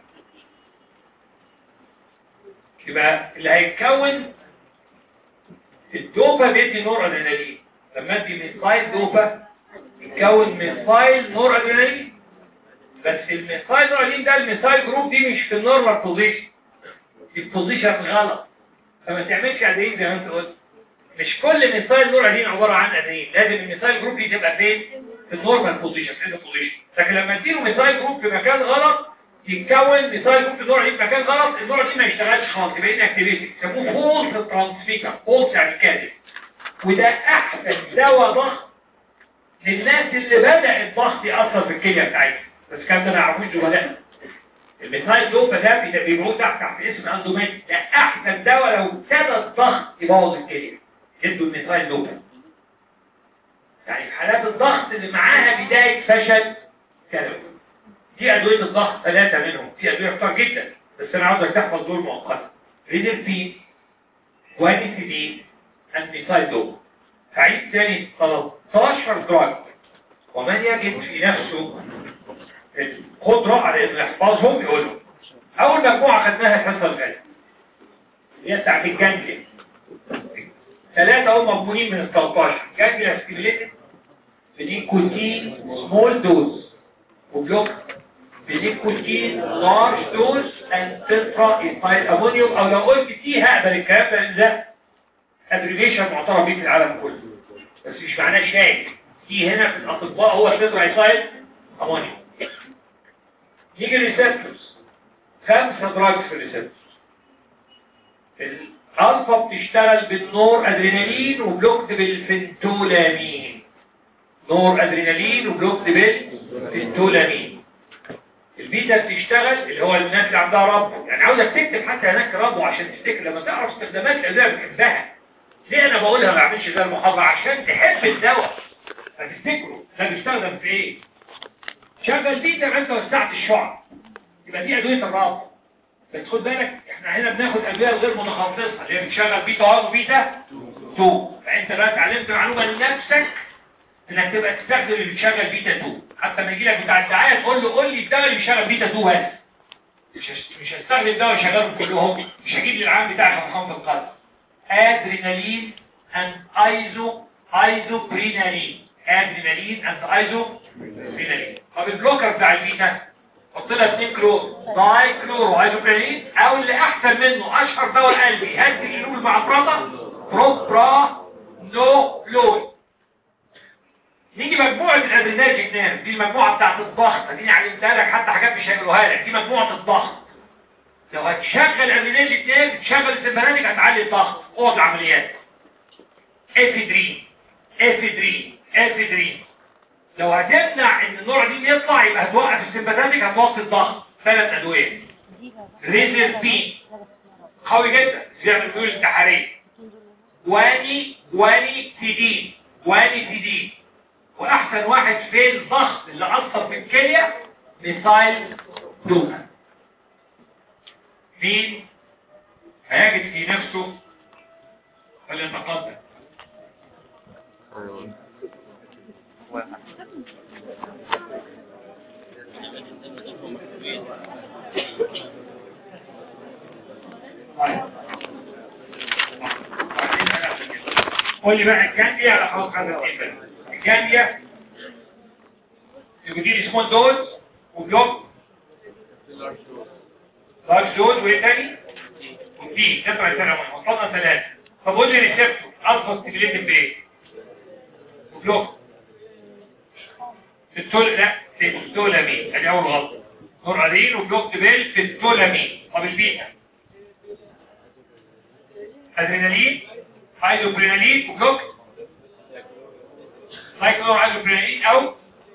يبقى اللي هيتكون الدوبا بيدي نور ادرينالين لما ادي ميثايل دوبا يتكون ميثايل نور ادرينالين بس الميثايل نور ادرينالين ده الميثايل جروب دي مش في النورمال بوزيشن في البوزيشن غلط فما تعملش ادرينالين زي ما انت قلت مش كل مثال نور ادرينالين عباره عن ادرينالين لازم المثال جروب دي تبقى فين في النورمال بوزيشن في البوزيشن لكن لما اديله مثال جروب في مكان غلط يتكون مثال جروب في النور دي في مكان غلط النور دي ما يشتغلش خالص يبقى انكتيفيتي يسموه فولس ترانسفيكر فولس يعني كاذب وده احسن دواء ضغط للناس اللي بدأ الضغط يأثر في الكليه بتاعتها بس كان ده ما يعرفوش زملائنا الميثايل دوبا ده بي- بيبقوا تحت تحت اسم اندوميت ده احسن دواء لو ابتدى الضغط يبوظ الكليه ادوا الميثايل دوبا يعني في حالات الضغط اللي معاها بدايه فشل كلوي دي ادويه الضغط ثلاثه منهم في ادويه كتير جدا بس انا عاوزك تحفظ دول مؤقتا ريدربين وانيسيدين الميثايل دوبا هعيد تاني 13 دراج ومن يجد في نفسه القدرة على انه يحفظهم يقولوا اول مجموعة خدناها الحصة اللي هي بتاعت الجانجليا ثلاثة هم مضمونين من ال 13 جانجليا ستيميليتد بنيكوتين سمول دوز وبلوك بنيكوتين لارج دوز اند تترا ايثايل امونيوم او لو قلت تي هقبل الكلام ده لان ده ادرينيشن معترف بيه في العالم كله بس مش معناه شاي في هنا في الاطباء هو التترايسايد امونيوم نيجي ريسبتورز خمسه دراجز في الريسبتورز الالفا بتشتغل بالنور ادرينالين وبلوكت بالفنتولامين نور ادرينالين وبلوكت بالفنتولامين البيتا بتشتغل اللي هو الناس اللي عندها رب يعني عاوزك تكتب حتى هناك رب عشان تفتكر لما تعرف استخدامات الادويه بتحبها ليه انا بقولها ما بعملش زي المحاضره عشان تحب الدواء فتفتكره ده بيستخدم في ايه شغل بيتا يبقى انت وسعت الشعب يبقى دي ادويه الرب بس خد بالك احنا هنا بناخد ادويه غير متخصصه اللي هي بتشغل بيتا 1 وبيتا 2 فانت بقى اتعلمت معلومه لنفسك انك تبقى تستخدم اللي بيشغل بيتا 2 حتى لما يجي لك بتاع الدعايه تقول له قول لي الدواء اللي بيشغل بيتا 2 بس مش هست- مش هستخدم دواء يشغلهم كلهم مش هجيب للعام بتاعك محمد القلب ادرينالين اند ايزو ايزوبرينالين ادرينالين اند ايزوبرينالين طب البلوكر بتاع البيتا حط لها 2 كلور داي كلورو ايزوبرينالين او اللي احسن منه اشهر دواء قلبي هدي القلوب مع براتا بروبرا نو لوي نيجي مجموعة الادريناجيك نيرف دي المجموعة بتاعت الضغط اديني علمتها لك حتى حاجات مش هيقولوها لك دي مجموعة الضغط لو هتشغل ادريناجيك نيرف تشغل السمبرانيك هتعلي الضغط اوض العمليات افيدرين افيدرين افيدرين لو هتمنع ان النوع دي يطلع يبقى هتوقف السمبرانيك هتوقف الضغط ثلاث ادوية ريزر بين قوي جدا بيعمل ميول انتحارية واني واني سيدين واني سيدين واحسن واحد في الضغط اللي اثر في الكليه ميثايل دوما مين هيجد في نفسه فليتقدم طيب. قول لي بقى الجانبية على حوض هذا الإبن الجانبية يبدي سمول دوز وبلوك لارج دوز وايه تاني ودي تبع سنوي وصلنا ثلاثة طب قول لي ريسبتور الفا ستيميليتد بايه وبلوك التول لا التولامين ادي اول غلطه نورالين وبلوك بيل في التولامين طب البيتا ادرينالين هيدروبرينالين وبلوك سايكلور هيدروبرينالين او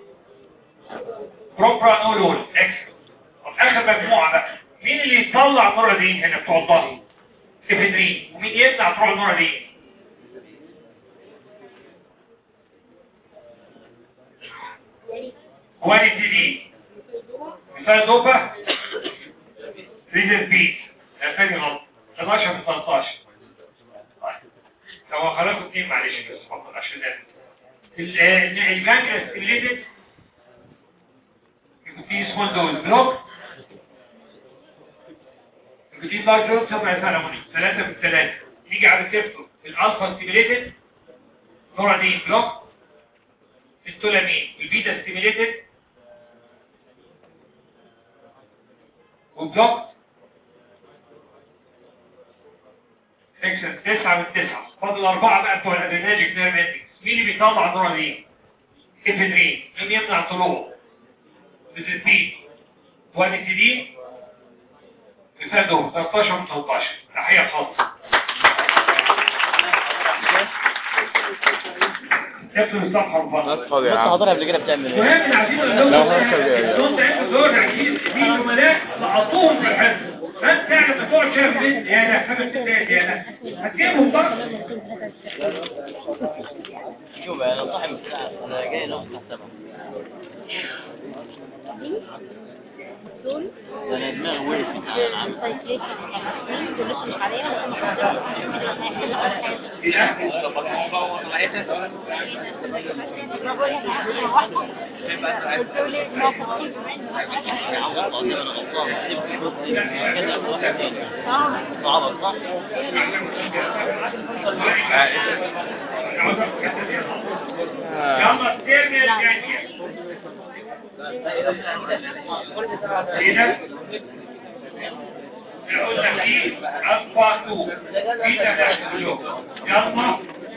بروبرانولول اكس طب اخر مجموعه بقى مين اللي يطلع النورالين هنا بتوع الضغط افيدرين ومين يمنع طلوع النورالين وادي تي دي مثال دوبا ريزن بيت ده ثاني غلط 11 في 13 طيب. لو خلقوا اثنين معلش بس اتفضل عشان الجانجرس الليدد يكون فيه سمول دول بلوك يكون فيه لارج دول سبع سلموني ثلاثة من ثلاثة نيجي على السيبتو الالفا ستيميليتد نورالين بلوك التولامين البيتا ستيميليتد وبلوك سكشن تسعة من تسعة فاضل أربعة بقى بتوع الأدريناجيك نيرف اندكس مين اللي بيطلع النورالين؟ افيدرين مين يمنع الطلوع؟ بزيتين وانيتيدين مثال 13 من 13 تحية خاصة اكتب الصفحة وفضل فاضي يا بص عم حضرتك قبل كده بتعمل ايه مهم عايزين نقول لا، هركب يا- الصوت ده دول عايزين في زملاء لقطوهم في الحفظ فانت تعرف تقعد شايف بنت يا ده خمس ستات يا ده هتجيبهم برضه شوف انا صاحي من الساعه انا جاي نوم الساعه 7 دول ده انا دماغي وقفت على العمل السايكليشن دول نصرف عليهم ايه ده؟ ما بقول لك واحدة قلت له ما فكرت يا عم والله انا غلطان سيب بصي كده واحد تاني اه صعبة صح؟ يلا الترم الثانية ايه ده؟ قلنا فيه الفا 2 بيتا لاكتوز يلا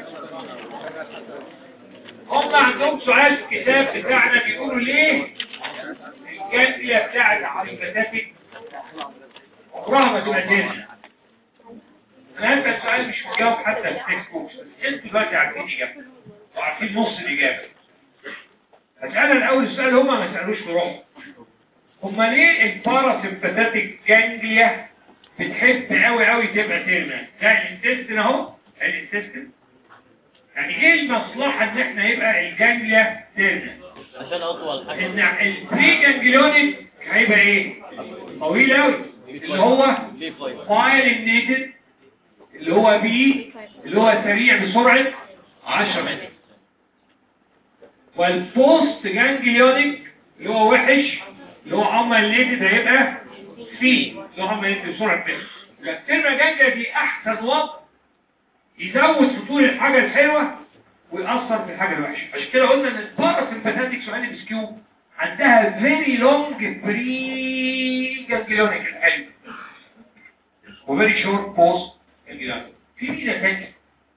هم عندهم سؤال في الكتاب بتاعنا بيقولوا ليه الجانجليا بتاعت السمباتيك عمرها ما تبقى تاني انا هسأل سؤال مش مجاوب حتى في التكست بوكس بس انتوا دلوقتي عارفين اجابته وعارفين نص الاجابه هسألها الاول السؤال هما ما سألوش في روحهم هما ليه الباراسمباتيك جانجليا بتحب قوي قوي تبقى تيرمال ده الانتستين اهو الانتستين يعني ايه المصلحة ان احنا يبقى الجانجليا تيرمال عشان اطول حاجه ان البري جانجليونيك هيبقى ايه طويل قوي اللي هو ليه فايده فايلينيتد اللي هو بي اللي هو سريع بسرعة 10 متر والبوست جانجليونيك اللي هو وحش اللي هو اماليتد هيبقى سي اللي هو اماليتد بسرعة متر الترمى جانجليا دي احسن وقت يزود في طول الحاجة الحلوة ويأثر في الحاجة الوحشة عشان كده قلنا ان الباراسمباتيك سؤال بسكيو عندها فيري لونج بري جانجليونيك الحلو وفيري شورت بوست جانجليونيك في ميزة تانية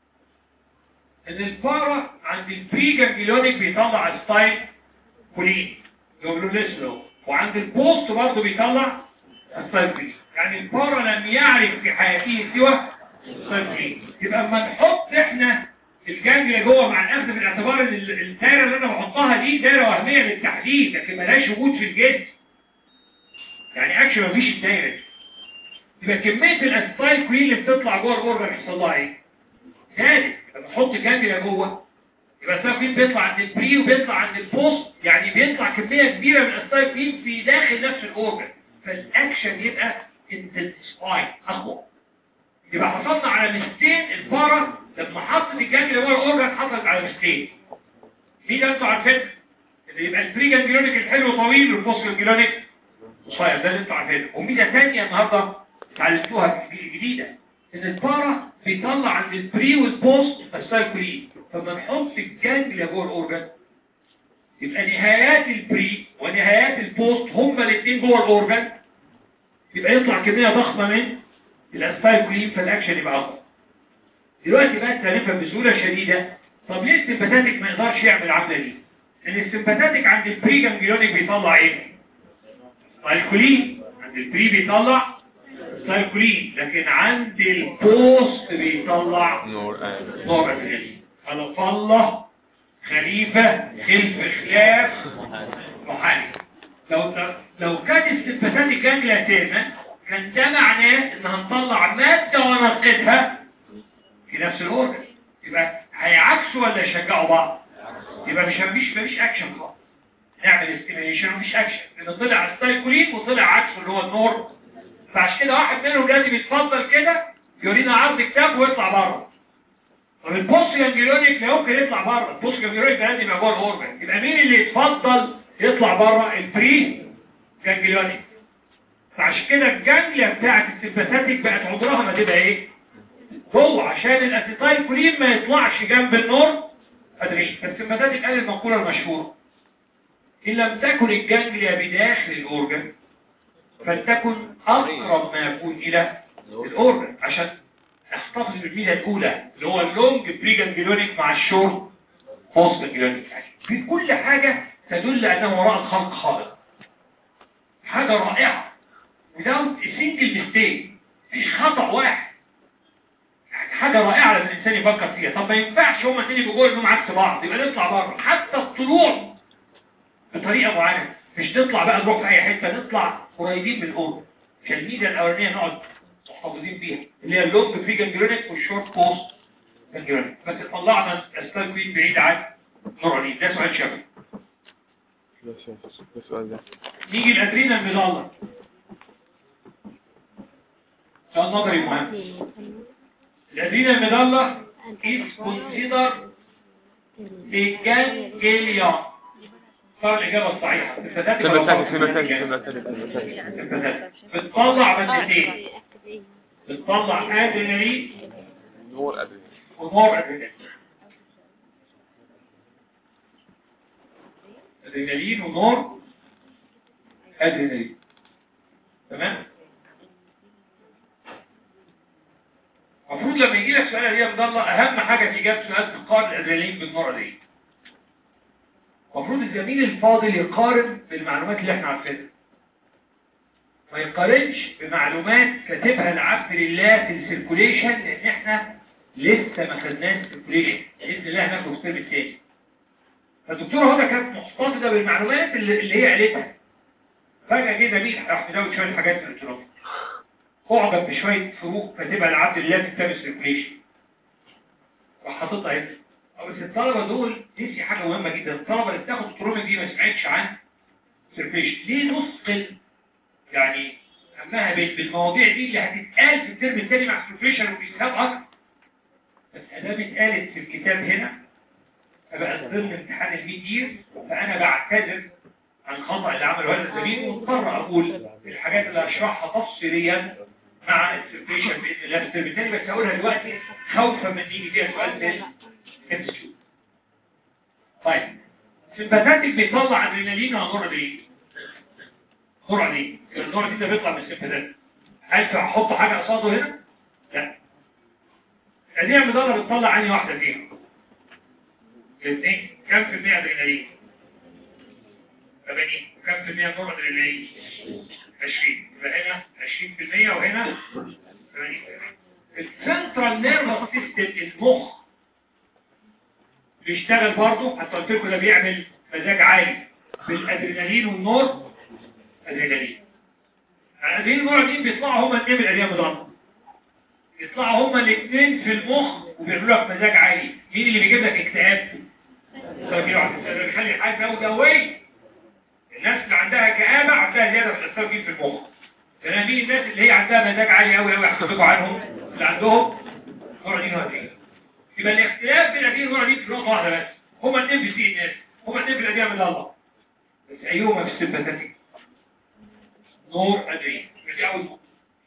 ان البارا عند البري جانجليونيك بيطلع ستايل كولين جلوبلوسلو وعند البوست برضه بيطلع ستايل كولين يعني البارا لم يعرف في حياته سوى ستايل كولين يبقى اما نحط احنا الجانجليا جوه مع الاخذ بالاعتبار ان ال- الدايره اللي انا بحطها دي دايره وهميه للتحديد لكن ملهاش وجود في الجسم يعني اكشن مفيش الدايره دي يبقى كميه الاسيتايل كوين اللي بتطلع جوه الاورجن يحصل لها ايه؟ ثالث لما احط جانجليا جوه يبقى الاسيتايل كوين بيطلع عند البري وبيطلع عند البوست يعني بيطلع كميه كبيره من الاسيتايل كوين في داخل نفس الاورجن فالاكشن يبقى انتنسفاي اقوى يبقى حصلنا على مستين البارا لما حطت الجانجليا جوه الاورجن حصلت على مستين دي ده انتوا عارفين اللي يبقى البري جانجليونيك الحلو طويل والبوست جانجليونيك قصير ده اللي انتوا عارفينه وميزه ثانيه النهارده اتعلمتوها في جديده ان البارا بيطلع عند البري والبوست السايكولين فلما نحط الجانجليا جوه الاورجن يبقى نهايات البري ونهايات البوست هما الاثنين جوه الاورجن يبقى يطلع كميه ضخمه من الاسايكولين فالاكشن يبقى اقوى دلوقتي بقى تعرفها بسهوله شديده طب ليه السمباتيك ما يقدرش يعمل العمله دي؟ ان السمباتيك عند البري جانجليونيك بيطلع ايه؟ سايكولين عند البري بيطلع سايكولين لكن عند البوست بيطلع نور آه. نوع ادرينالين خلف الله خليفة خلف خلاف محارب لو لو كانت السمباتيك جانجليا تاما كان ده معناه ان هنطلع مادة ونفقدها في نفس الاورجن يبقى هيعكسوا ولا يشجعوا بعض يبقى مش مفيش مفيش اكشن خالص نعمل استيميليشن ومفيش اكشن لان طلع السايكولين وطلع عكسه اللي هو النور فعشان كده واحد منهم لازم يتفضل كده يورينا عرض كتاب ويطلع بره طب البوست جانجليونيك لا يمكن يطلع بره البوست جانجليونيك ده لازم يبقى جوه الاورجن يبقى مين اللي يتفضل يطلع بره البري جانجليونيك فعشان كده الجانجليا بتاعت السمباثيك بقت عمرها ما تبقى ايه جوه عشان الاسيتايل كولين ما يطلعش جنب النور ادري فالسمباثيك قال المقوله المشهوره ان لم تكن الجانجليا بداخل الاورجن فلتكن اقرب ما يكون الى الاورجن عشان نحتفظ بالميزه الاولى اللي هو اللونج بري جانجليونيك مع الشورت بوست جانجليونيك في كل حاجه تدل ان وراء الخلق خالق حاجه رائعه without a single mistake مفيش خطأ واحد يعني حاجة رائعة لما الإنسان يفكر فيها طب ما ينفعش هما الاثنين يبقوا جوه انهم عكس بعض يبقى نطلع بره حتى الطلوع بطريقة معينة مش نطلع بقى نروح في أي حتة نطلع قريبين من الأوضة عشان الميزة الأولانية نقعد محافظين بيها اللي هي اللونج بري جانجلونيك والشورت بوست جانجلونيك بس طلعنا الستايل كوين بعيد عن نورالين ده سؤال شبه ده شايف ده السؤال ده نيجي الأدرينال ميدالا سؤال نظري مهم الأدرينال ميدالا is considered a ganglion صار الإجابة الصحيحة الفتاة سمباتيك سمباتيك سمباتيك سمباتيك الفتاة بتطلع مادتين بتطلع أدرينالين نور أدري ونور أدرينالين أدرينالين ونور أدرينالين تمام المفروض لما يجي لك سؤال يا مضلة اهم حاجة في اجابة سؤال تقارن الادرينالين بالنوع دي المفروض الزميل الفاضل يقارن بالمعلومات اللي احنا عارفينها ما يقارنش بمعلومات كاتبها العبد لله في السيركوليشن لان احنا لسه ما خدناش سيركوليشن باذن الله هناخد الترم الثاني فالدكتوره هدى كانت محتفظه بالمعلومات اللي, اللي هي قالتها فجاه جه زميل راح مزود شويه حاجات في الالكترون اعجب بشويه فروق كاتبها العبد لله في كتاب السيركوليشن راح حاططها هنا بس الطلبه دول نسي حاجه مهمه جدا الطلبه اللي بتاخد التروما دي ما سمعتش عن سيركوليشن ليه نثقل يعني همها بال- بالمواضيع دي اللي هتتقال في الترم الثاني مع السيركوليشن وبيسهاب اكتر بس ادام اتقالت في الكتاب هنا فبقى ضمن امتحان الميد يير فانا بعتذر عن خطأ اللي عمله هذا الزميل ومضطر اقول الحاجات اللي هشرحها تفصيليا مع السيركوليشن باذن الله في الترم الثاني بس هقولها دلوقتي خوفا من يجي فيها سؤال تاني كبسيو طيب السمباتاتيك بيطلع ادرينالين ولا نورادين نورادين النورادين ده بيطلع من السمباتاتيك هل هحط حاجه قصاده هنا لا الادرينالين المضله بتطلع عني واحده فيهم الاثنين كم في المية ادرينالين 80 كم في المية نورادرينالين 20 يبقى هنا 20% وهنا 80% السنترال نيرفس سيستم المخ بيشتغل برضه حتى قلت لكم ده بيعمل مزاج عالي بالادرينالين والنور ادرينالين الادرينالين والنور بيطلعوا هما الاثنين من الادرينالين مضاد يطلعوا هما الاثنين في المخ وبيعملوا لك مزاج عالي مين اللي بيجيب لك اكتئاب ده بيخلي الحاجه دوويه الناس اللي عندها كآبة عندها زيادة في الأستروجين في المخ فأنا مين الناس اللي هي عندها مزاج عالي أوي أوي هحسبكوا عنهم اللي عندهم نوعين وهدين يبقى الاختلاف بين الأدين والنوعين في نقطة واحدة بس هما الاثنين في سي الناس هما الاثنين في الأدين من الله بس أيهما في السمباتيك نور أدين دي أول نقطة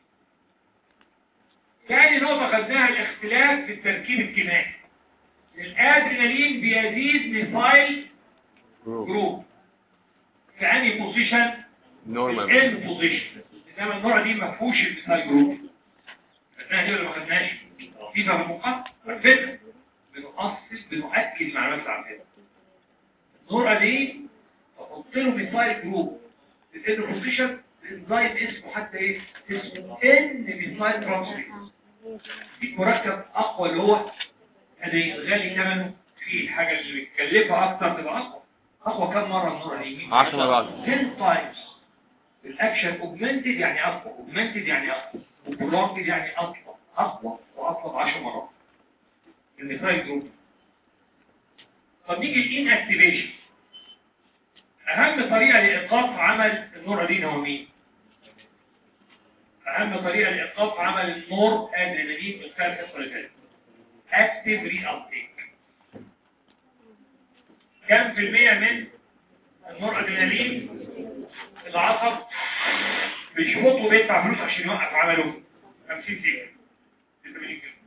ثاني نقطة خدناها الاختلاف في التركيب الكيميائي الادرينالين بيزيد ميثايل جروب في انهي بوزيشن نورمال ان بوزيشن انما النوع دي ما فيهوش الميثايل جروب خدناها دي ولا ما خدناش دي فهموها فكره بنؤصل بنؤكد المعلومات اللي عندنا النوع دي بحط له ميثايل جروب في ان بوزيشن الانزيم اسمه حتى ايه اسمه ان ميثايل ترانسفيرز في مركب اقوى اللي هو ادي غالي ثمنه في الحاجه اللي بتكلفها اكتر تبقى اقوى اقوى كم مره النور هيجي 10 مرات 10 تايمز الاكشن اوجمنتد يعني اقوى اوجمنتد يعني اقوى وبرولونجد يعني اقوى اقوى واقوى ب 10 مرات الميثايل جروب طب نيجي الان اكتيفيشن اهم طريقه لايقاف عمل النورادين هو مين اهم طريقه لايقاف عمل النور ادرينالين من خلال الحصه اللي فاتت اكتيف ري ابتيك كم في المية من النور ادرينالين العصب بيشبط وبيدفع فلوس عشان يوقف عمله 50 سنة 80 كيلو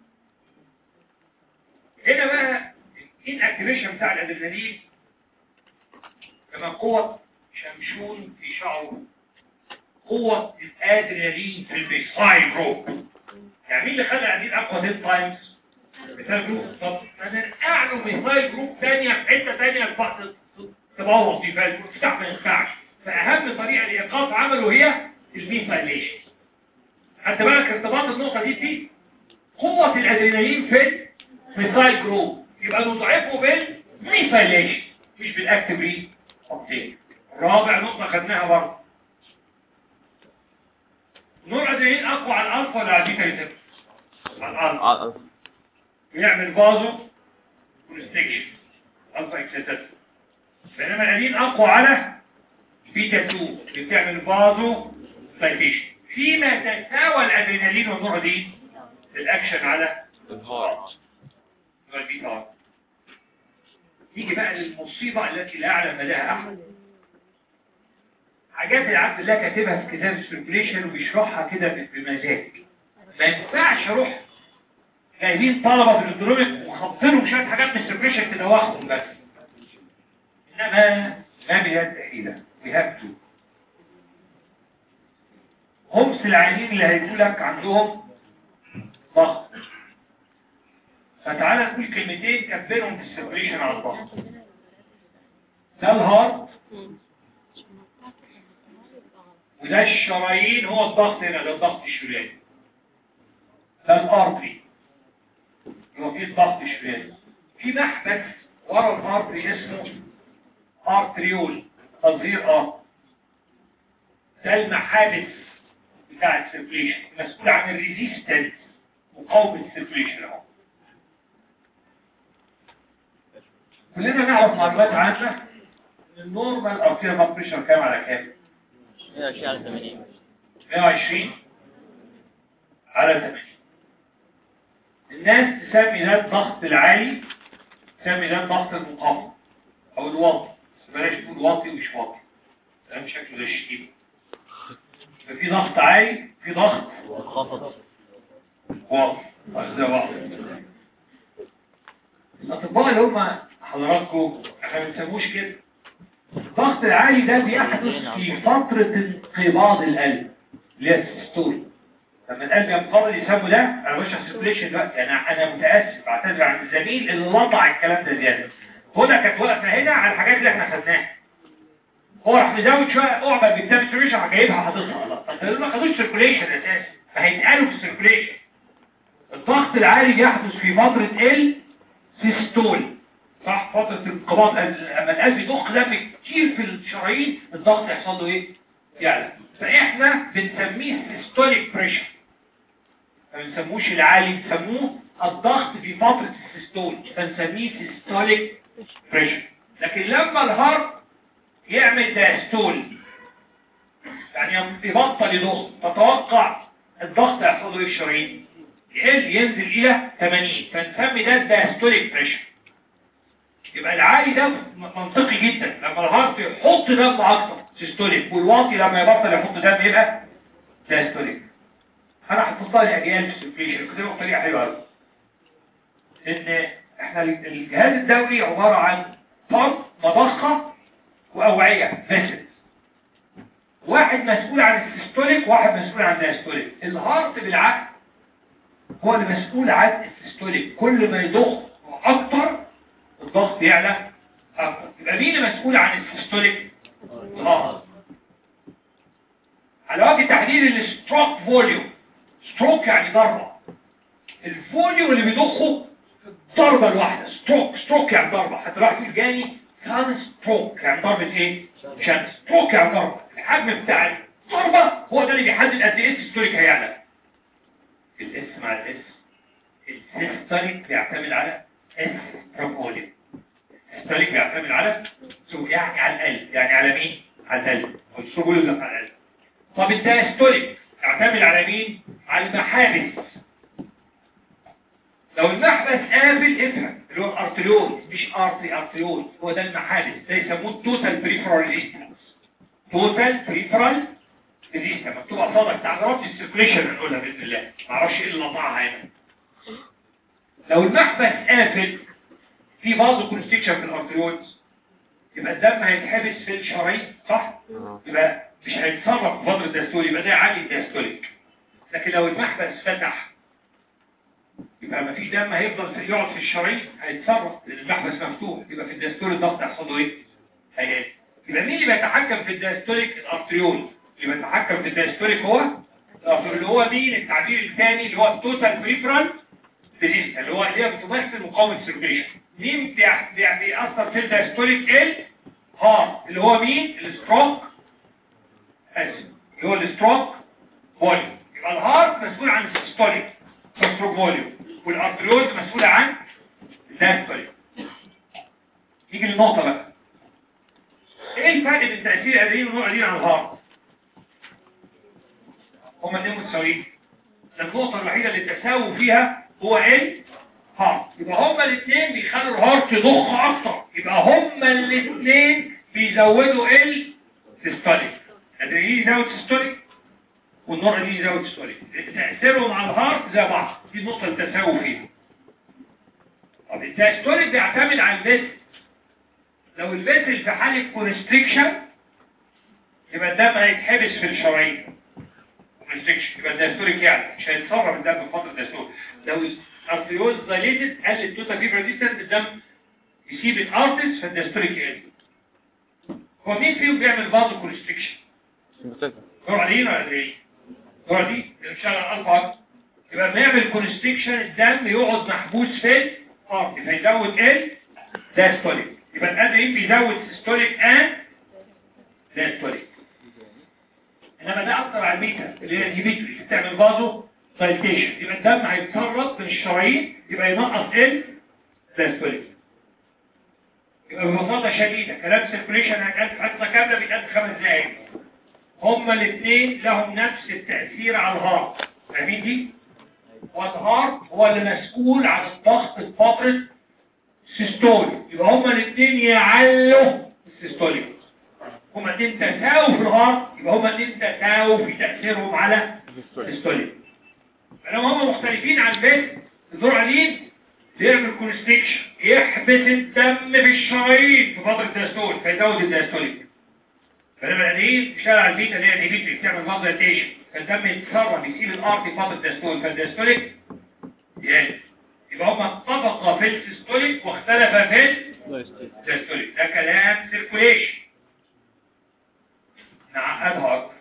هنا بقى الان اكتيفيشن بتاع الادرينالين كما قوة شمشون في شعره قوة الادرينالين في البيسايل جروب يعني مين اللي خلى الادرينالين اقوى 10 تايمز مثال جروب طب انا اعلم مثال جروب تانية في حتة تانية تبوظ تبوظ مثال جروب تفتح ما ينفعش فاهم طريقة لايقاف عمله هي الميثايليشن حتى بالك ارتباط النقطة دي فيه قوة الادرينالين في الميثايل جروب يبقى نضعفه بالميثايليشن مش بالاكتيف ري اوبتيك رابع نقطة خدناها برضه نور ادرينالين اقوى على الالفا ولا على البيتا ريسبتور على الالفا آه، ويعمل فازو كونستكشن الفا اكسيتات بينما الادين اقوى على بيتا 2 اللي بتعمل فازو سايتيشن فيما تساوى الادرينالين والنورادين الاكشن على الهارت البيتا ار نيجي بقى للمصيبه التي لا يعلم مداها احد حاجات العبد الله كاتبها في كتاب السيركيليشن وبيشرحها كده بمزاج ما ينفعش اروح جايبين طلبة في الدرومك وخبطلهم شوية حاجات من السبريشن تدوخهم بس إنما ما بيد حيلة we have to خمس العيانين اللي هيقول لك عندهم ضغط فتعالى نقول كلمتين كبرهم في السيركيليشن على الضغط ده الهارت وده الشرايين هو الضغط هنا ده الضغط الشرياني ده الارتري هو فيه الضغط الشرياني في محبس ورا الارتري اسمه ارتريول تصغير ار ده المحابس بتاع السيركيليشن مسؤول عن الريزيستنس مقاومة السيركيليشن اهو كلنا نعرف معلومات عنها ان النورمال ارتيريال بلاد بريشر كام على كام 120 على 80 120 على 80 الناس تسمي ده الضغط العالي تسمي ده الضغط المنخفض او الواطي بس بلاش تقول واطي ومش واطي ده مش شكله زي الشتيمه يبقى في ضغط عالي في ضغط منخفض واطي زي بعض الاطباء اللي هم حضراتكم احنا ما بنسموش كده الضغط العالي ده بيحدث في فترة انقباض القلب اللي هي السيستول لما القلب ينقبض يسموا ده انا بشرح سيركيليشن دلوقتي انا انا متاسف بعتذر عن الزميل اللي وضع الكلام ده زياده هنا كانت واقفه هنا على الحاجات اللي احنا خدناها هو راح مزود شويه اعمل بالتاب سيركيليشن راح جايبها حاططها الله بس دول ما خدوش سيركيليشن اساسا فهيتقالوا في السيركيليشن الضغط العالي بيحدث في فتره ال سيستول صح فترة انقباض لما القلب يضخ دم كتير في الشرايين الضغط يحصل له ايه؟ يعلى فاحنا بنسميه سيستوليك بريشر ما بنسموش العالي بنسموه الضغط في فترة السيستول فنسميه سيستوليك بريشر لكن لما الهارت يعمل داستول يعني يبطل يضخ تتوقع الضغط يحصل له ايه في الشرايين؟ يقل ينزل الى 80 فنسمي ده الداستوليك بريشر يبقى العالي ده منطقي جدا لما الهارت يحط دم اكتر سيستوليك والواطي لما يبطل يحط دم يبقى دايستوليك انا حطيتها لاجيال في السيركيشن كنت بطريقه حلوه قوي ان احنا الجهاز الدوري عباره عن طرد مضخه واوعيه فيسل واحد مسؤول عن السيستوليك وواحد مسؤول عن الدايستوليك الهارت بالعكس هو اللي مسؤول عن السيستوليك كل ما يضخ اكتر الضغط يعلى اكتر يبقى مين اللي مسؤول عن السيستوليك الهارت على وجه تحديد الستروك فوليوم ستروك يعني ضربة الفوليوم اللي بيضخه ضربة الواحدة ستروك ستروك يعني ضربة حتى راح يقول جاني كان ستروك يعني ضربة ايه؟ شان ستروك يعني ضربة الحجم بتاع الضربة هو ده اللي بيحدد قد ايه السيستوليك هيعلى الاس مع الاس السيستوليك بيعتمد على استروكوليوم السيستوليك بيعتمد على سو يعني على القلب يعني على مين؟ على القلب والسروليوم على القلب طب الدايستوليك يعتمد على مين؟ على المحابس لو المحبس قابل افهم اللي هو الارتريول مش ارتري ارتريول هو ده المحابس ده يسموه التوتال بريفرال ريزيستنس توتال بريفرال ريزيستنس مكتوب قصادك تعرفت السيركيليشن هنقولها باذن الله معرفش ايه اللي قطعها هنا لو المحبس قافل في بعض كونستكشن في الارتريول يبقى الدم هيتحبس في الشرايين صح؟ يبقى مش هيتصرف في فترة الدستوري يبقى ده عالي الدستوريك لكن لو المحبس فتح يبقى ما فيش دم هيفضل في يقعد في الشرايين هيتصرف لان المحبس مفتوح يبقى في الدستوري الضغط يحصل له ايه؟ هيقل يبقى مين اللي بيتحكم في الدستوريك الارتريول اللي بيتحكم في الدستوريك هو الارتريول اللي هو مين التعبير الثاني اللي هو التوتال بريفرال ديزيز اللي هو اللي هي بتمثل مقاومه السيركيليشن مين بيع- بيع- بيأثر في الدستوريك ال هارت اللي هو مين الستروك اسف اللي هو الستروك فوليوم يبقى الهارت مسؤول عن السيستوليك ستروك فوليوم والارتريول مسؤول عن الدايستوليك نيجي للنقطه بقى ايه الفرق بين تاثير الادرينالين والنوع الادرينالين على الهارت هما الاثنين متساويين ده النقطه الوحيده اللي التساوي فيها هو ال هارت يبقى هما الاثنين بيخلوا الهارت يضخ اكتر يبقى هما الاثنين بيزودوا ال سيستوليك الادرينالين يزود سيستوليك والنوع دي يزود سيستوليك تاثيرهم على الهارت زي بعض دي النقطه اللي التساوي فيها طب الدايستوليك بيعتمد على الفيسل لو الفيسل في حاله كونستريكشن يبقى الدم هيتحبس في الشرايين كونستريكشن يبقى الدايستوليك يعني مش هيتصرف الدم في فتره الدايستوليك لو ارتريوز دايليتد قل التوتال فيبر ديستنس الدم يسيب الارتس فالدستوريك يقل هو مين فيهم بيعمل فازو كونستريكشن نوعين ولا ادرينالين نوعين اللي مش على الالفا يبقى لما يعمل كونستريكشن الدم يقعد محبوس في الارت فيزود ال داستوليك يبقى الادرينالين بيزود سيستوليك اند داستوليك انما ده اكتر على البيتا اللي هي الهيبيتوري بتعمل فازو دايليتيشن يبقى الدم هيتسرب من الشرايين يبقى ينقص ال داستوليك يبقى ببساطه شديده كلام سيركوليشن هيتقال في حصه كامله بيتقال في خمس دقايق هما الاثنين لهم نفس التأثير على الهارت فاهمين دي؟ والهارت هو اللي مسؤول عن الضغط في فترة سيستولي يبقى هما الاثنين يعلوا السيستولي هما الاثنين تساووا في الهارت يبقى هما الاثنين تساووا في تأثيرهم على السيستولي فلما هما مختلفين عن بيت الدورالين بيعمل كونستريكشن يحبس الدم في الشرايين في فترة الداستول فيزود الداستوليك فلما الادرينالين بيشتغل على البيتا اللي هي الانهبيتوري بتعمل فازوليتيشن فالدم يتسرب يسيب الار في فتره الداستول فالداستوليك يعني يبقى هما اتفقا في السيستوليك واختلفا في الداستوليك ده كلام سيركوليشن نعقدها اكتر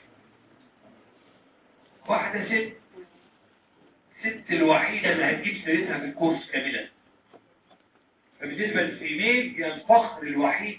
واحده ست الست الوحيده اللي هتجيب سيرتها في الكورس كاملا فبالنسبه للفيميل هي الفخر الوحيد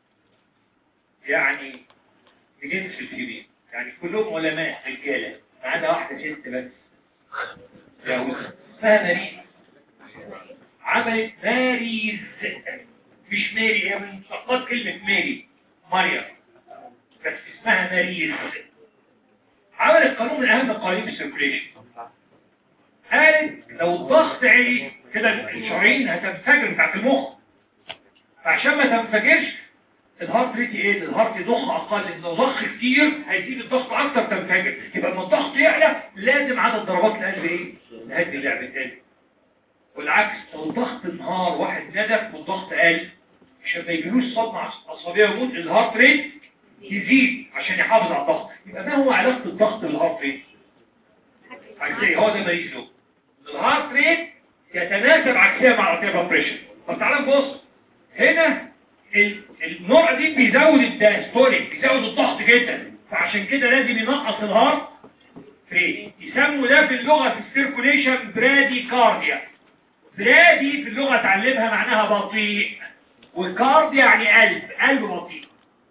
يعني بجنس الفيميل يعني كلهم علماء رجالة ما عدا واحدة ست بس يا وسط اسمها ماريز عملت ماريز مش ماري هي من مشتقات كلمة ماري مريم بس اسمها ماريز عملت قانون من أهم قوانين السيركوليشن قالت لو الضغط عالي كده الشرايين هتنفجر بتاعت المخ فعشان ما تنفجرش الهارت ريت ايه الهارت يضخ اقل لو ضخ كتير هيزيد الضغط اكتر تنفجر يبقى لما الضغط يعلى لازم عدد ضربات القلب ايه نهدي اللعب تاني والعكس لو الضغط انهار واحد ندف والضغط قل عشان ما يجيلوش صدمه عصبيه ويموت الهارت ريت يزيد عشان يحافظ على الضغط يبقى ما هو علاقه الضغط بالهارت ريت عكسيه هو ده مريض له الهارت ريت يتناسب عكسيه مع الارتيبال بريشر طب تعالى نبص هنا النوع دي بيزود الدايستوليك بيزود الضغط جدا فعشان كده لازم ينقص الهارت ريت يسموا ده في اللغة في السيركوليشن برادي كارديا برادي في اللغة اتعلمها معناها بطيء والكارديا يعني قلب قلب بطيء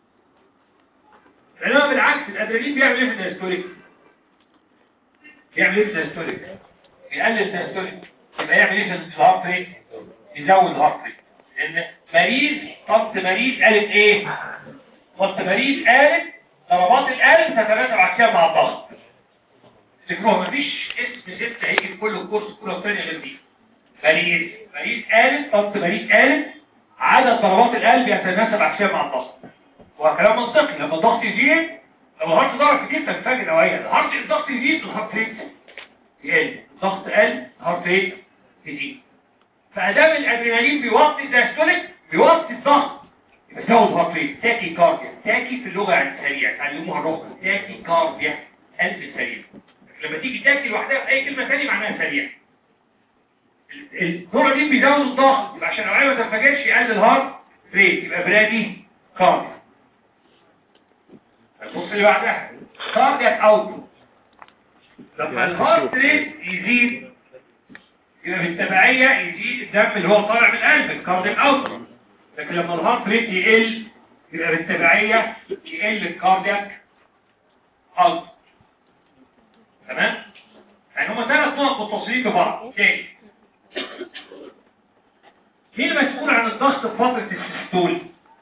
فلما بالعكس الادرينالين بيعمل ايه في الدايستوليك بيعمل ايه في الدايستوليك بيقلل الدايستوليك يبقى يعمل ايه في الهارت ريت يزود الهارت ريت لان مريض طبط مريض قالت ايه طبط مريض قالت ضربات القلب تتناسب عكسها مع الضغط تفكروها مفيش اسم ست هيجي في كل الكورس كله والثاني غير دي مريض مريض قالت طبط مريض قالت عدد ضربات القلب يتناسب عكسها مع الضغط وهو كلام منطقي لما الضغط يزيد لو الهارت ضرب كتير تنفجر اوعيه الهارت الضغط يزيد الهارت ريت يقل الضغط قل الهارت ريت يزيد فادام الادرينالين بيوطي الدايستوليك بيوطي الضغط يبقى زود هارت ريت تاكي كارديا تاكي في اللغه يعني سريع تعلموها الرخصه تاكي كارديا قلب سريع لما تيجي تاكي لوحدها في اي كلمه ثانيه معناها سريع النوع دي بيزود الضغط يبقى عشان العين ما تنفجرش يقلل الهارت ريت يبقى برادي كارديا البص اللي بعدها كاردياك اوت لما الهارت ريت يزيد يبقى بالتبعية يزيد الدم اللي هو طالع من القلب الكاردياك اوت لكن لما الهارت ريت يقل يبقى بالتبعية يقل الكاردياك اوت تمام يعني هما ثلاث نقط متصلين ببعض تاني مين المسؤول عن الضغط في فترة السيستول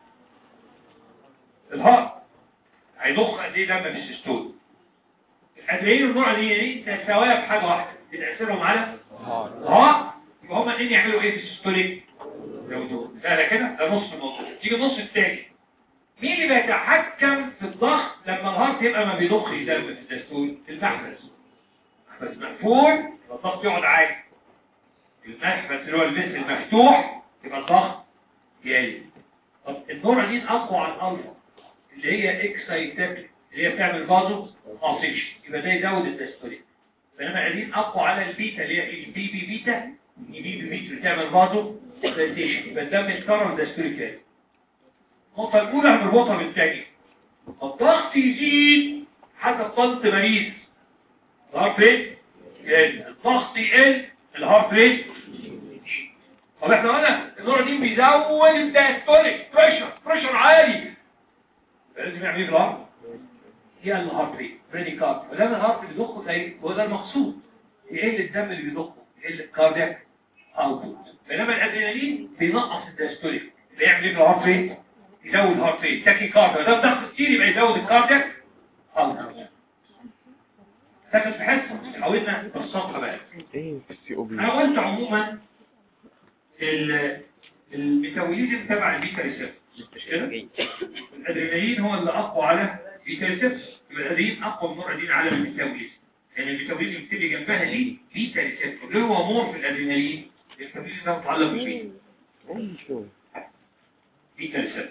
الهارت هيضخ قد ايه دم في السيستول الادرينالين النوع دي تساويها في حاجه واحده بتاثيرهم على اه يبقى هما الاثنين يعملوا ايه في السيستوليك ياخدوه سهله كده ده نص الموضوع تيجي النص الثاني مين اللي بيتحكم في الضغط لما الهارت يبقى ما بيضخش دم في السيستول المحبس المحبس مقفول يبقى الضغط يقعد عالي المحبس اللي هو الفيس المفتوح يبقى الضغط يقل طب النوع دي اقوى عن الالفا اللي هي اكسايتابل اللي هي بتعمل فازو اوسيشن يبقى ده يزود الدستوري بينما الادين اقوى على البيتا اللي هي البي بي بيتا يجيب الميت بتعمل فازو دايليتيشن يبقى الدم يتكرر دايستوليك تاني النقطة الأولى هنربطها بالتانية الضغط يزيد حسب ضغط مريض الهارت ريت يقل الضغط يقل الهارت ريت يزيد. طب احنا قلنا النوع دي بيزود الدايستوليك بريشر بريشر عالي لازم يعمل ايه بالهارت؟ هي الهارت ريت بريديكارد ولما الهارت بيضخه تلاقي هو ده المقصود يقل الدم اللي بيضخه يقل الكاردياك اوتبوت بينما الادرينالين بينقص الدايستوليك بيعمل ايه بالهارت ريت؟ يزود الهارت ريت تاكي كارد ده ضغط كتير يبقى يزود الكاردياك اوتبوت ده كانت في حصه حاولنا نبسطها بقى ايه في السي او بي انا قلت عموما ال- الميتابوليزم تبع البيتا ريسبتور مش كده؟ الادرينالين هو اللي اقوى على بيتا ريسبتور يبقى الادرينالين اقوى من الادرينالين على الميتابوليزم لان الميتابوليزم بتيجي جنبها دي بيتا ريسبتور ليه هو مور في الادرينالين الميتابوليزم ده متعلق بالبيتا ايه شو بيتا ريسبتور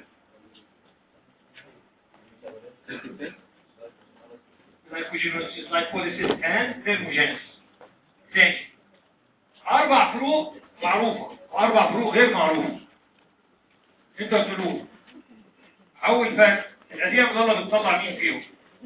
glycogenosis, glycolysis and thermogenesis. ثاني أربع فروق معروفة وأربع فروق غير معروفة. أنت تقولون أول فرق الأدية مضلة بتطلع مين فيهم؟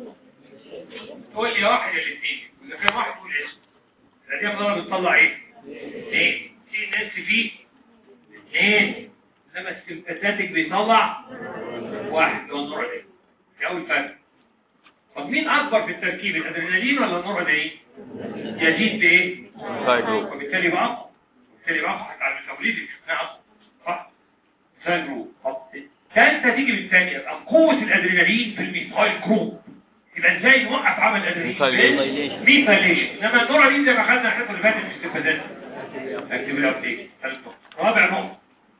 تقول لي واحد يا الاثنين وإذا كان واحد تقول اسم. الأدية مضلة بتطلع إيه؟ اثنين. في ناس فيه اثنين. إنما السمباتاتيك بيطلع واحد اللي هو النوع ده. دي أول فرق. طب مين أكبر في التركيب الأدرينالين ولا النورادرينالين؟ يزيد بإيه؟ سايكلو وبالتالي بقى أقوى. وبالتالي بقى أقوى حتى على الميتابوليزم شفناها أقوى. صح؟ سايكلو طب ثالثة تيجي بالثانية يبقى قوة الأدرينالين في الميثايل جروب يبقى ازاي نوقف عمل الأدرينالين؟ ميثايليشن إنما النورادرينالين زي ما خدنا الحصة اللي فاتت في الاستفادات اكتب الابديت رابع نقطة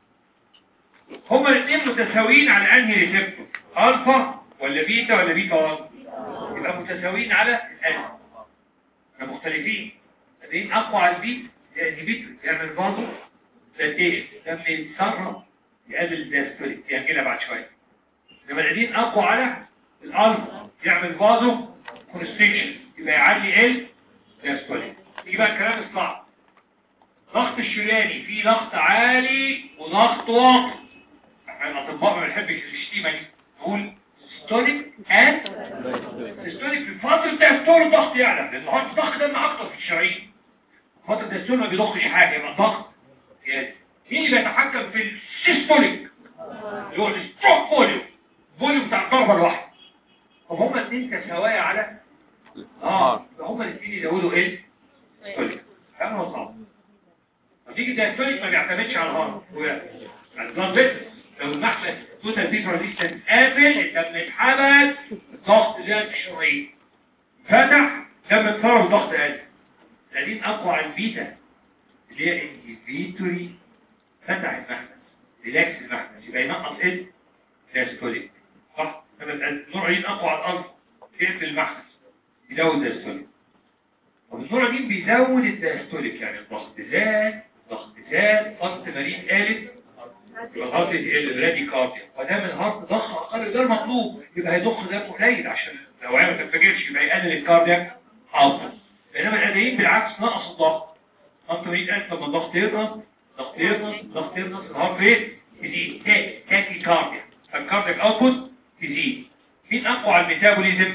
هما الاثنين متساويين على انهي ريسبتور الفا ولا بيتا ولا بيتا 1 يبقى متساويين على الالفا يبقى مختلفين الاثنين اقوى على البيت لان بيت يعمل فازو دايتيشن لما يتسرب يقلل الدايستوليك يعملها بعد شويه انما الاثنين اقوى على الالفا يعمل فازو كونستريكشن يبقى يعلي ال دايستوليك يجي بقى الكلام الصعب ضغط الشرياني في ضغط عالي وضغط واطي احنا الاطباء ما بنحبش الشتيمه دي نقول ستوليك اند ستوليك في فتره الدستور الضغط يعلى لان هو الضغط ده اكتر في الشرايين فتره الدستور ما بيضخش حاجه يبقى الضغط زياده مين اللي بيتحكم في السيستوليك اللي هو الستروك فوليوم فوليوم بتاع الضربه الواحده طب هما الاثنين تساوية على اه هما الاثنين يزودوا ايه ستوليك كلام هو صعب تيجي الدايستوليك ما بيعتمدش على الهارت هو على البلاد فيسل لو المحمل توتال بيت ريزيستنس قافل الدم اتحبس الضغط زاد في الشرايين فتح دم اتفرج ضغط قل القديم اقوى على البيتا اللي هي انهبيتوري فتح المحمل ريلاكس المحمل يبقى ينقص ايه دايستوليك صح لما النوعين اقوى على الارض يقفل المحمل يزود دايستوليك والنوع دي بيزود الدايستوليك يعني الضغط زاد ضغط زاد ضغط مريض قالت يبقى الهارت يقل الرادي كارديا ودام الهارت ضخ اقل ده المطلوب يبقى هيضخ دم قليل عشان لو ما تنفجرش يبقى يقلل الكاردياك اوتبوت بينما الادرينالين بالعكس نقص الضغط ضغط مريض قال لما الضغط ينقص ضغط ينقص ضغط ينقص الهارت ريت يزيد تاكي تاكي كارديا فالكاردياك اوتبوت يزيد مين اقوى على الميتابوليزم؟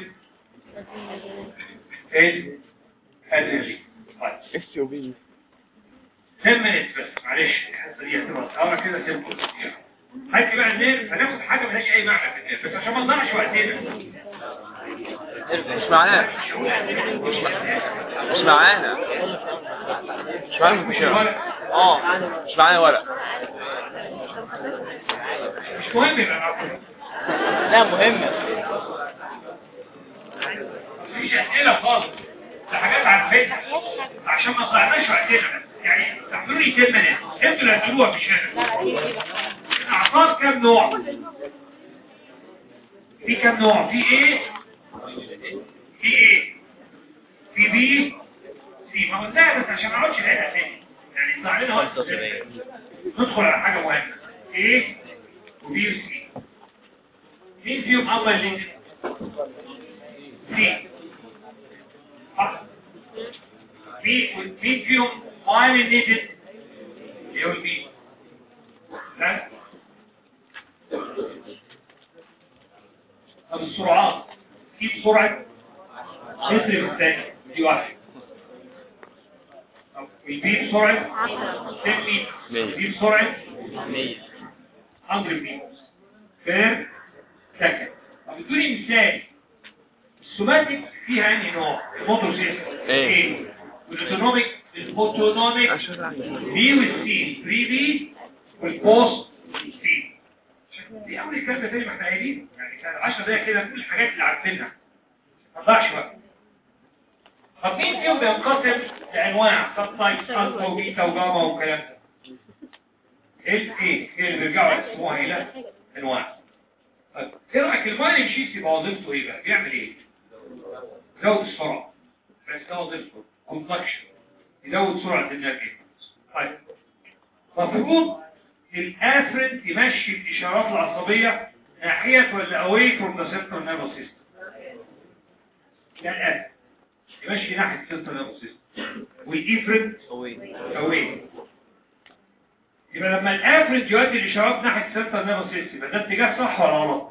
الادرينالين طيب اس او بي 10 minutes بس معلش الحصه دي هتبقى صعبه كده سيمبل هاتي بقى النير هناخد حاجه ملهاش اي معنى في النير بس عشان ما نضيعش وقتنا مش معانا مش مع- مش معانا مش معانا مش مش الورق اه مش معانا ورق مش مهم يبقى معاكم لا مهمة مفيش اسئله خالص ده حاجات عارفينها عشان ما نضيعناش وقتنا بس يعني تعملوا لي 10 minutes انتوا اللي هتقولوها مش انا الاعصاب كام نوع في كام نوع في ايه في ايه في بي سي ما قلناها بس عشان ما اقعدش نعيدها تاني يعني يطلع لنا وقت ندخل على حاجه مهمه ايه وبي وسي مين فيهم اول لينك سي صح في مين فيهم مايلينيتد ايه والبي لا طب السرعات في بسرعة متر في الثانية دي واحد طب والبي بسرعة عشرة 10 متر مية. دي بسرعة 100 100 متر بير سكند طب ادوني مثال السوماتيك فيها انهي نوع الموتور سيستم ايه؟ والاوتونوميك الاوتونوميك عشان أعرف. بي والسي 3 بي والبوست سي دي اول كلمه تاني ما احنا قايلين يعني كان 10 دقايق كده نقول الحاجات اللي عارفينها ما تضيعش وقت طب مين فيهم بينقسم لانواع سب تايب الفا وبيتا وجاما والكلام ده ايه ايه ايه اللي بيرجعوا يقسموها الى انواع طيب ايه رايك المايلنج شيت يبقى وظيفته ايه بقى بيعمل ايه يزود السرعه بس ده وظيفته كونتاكشن يزود سرعه الناتج طيب مفروض الافرنت يمشي الاشارات العصبيه ناحيه ولا away from the central nervous system ده الافرنت يمشي ناحيه السنترال نيرفس سيستم والافرنت away يبقى لما الافرنت يؤدي الاشارات ناحيه السنترال نيرفس سيستم يبقى ده اتجاه صح ولا غلط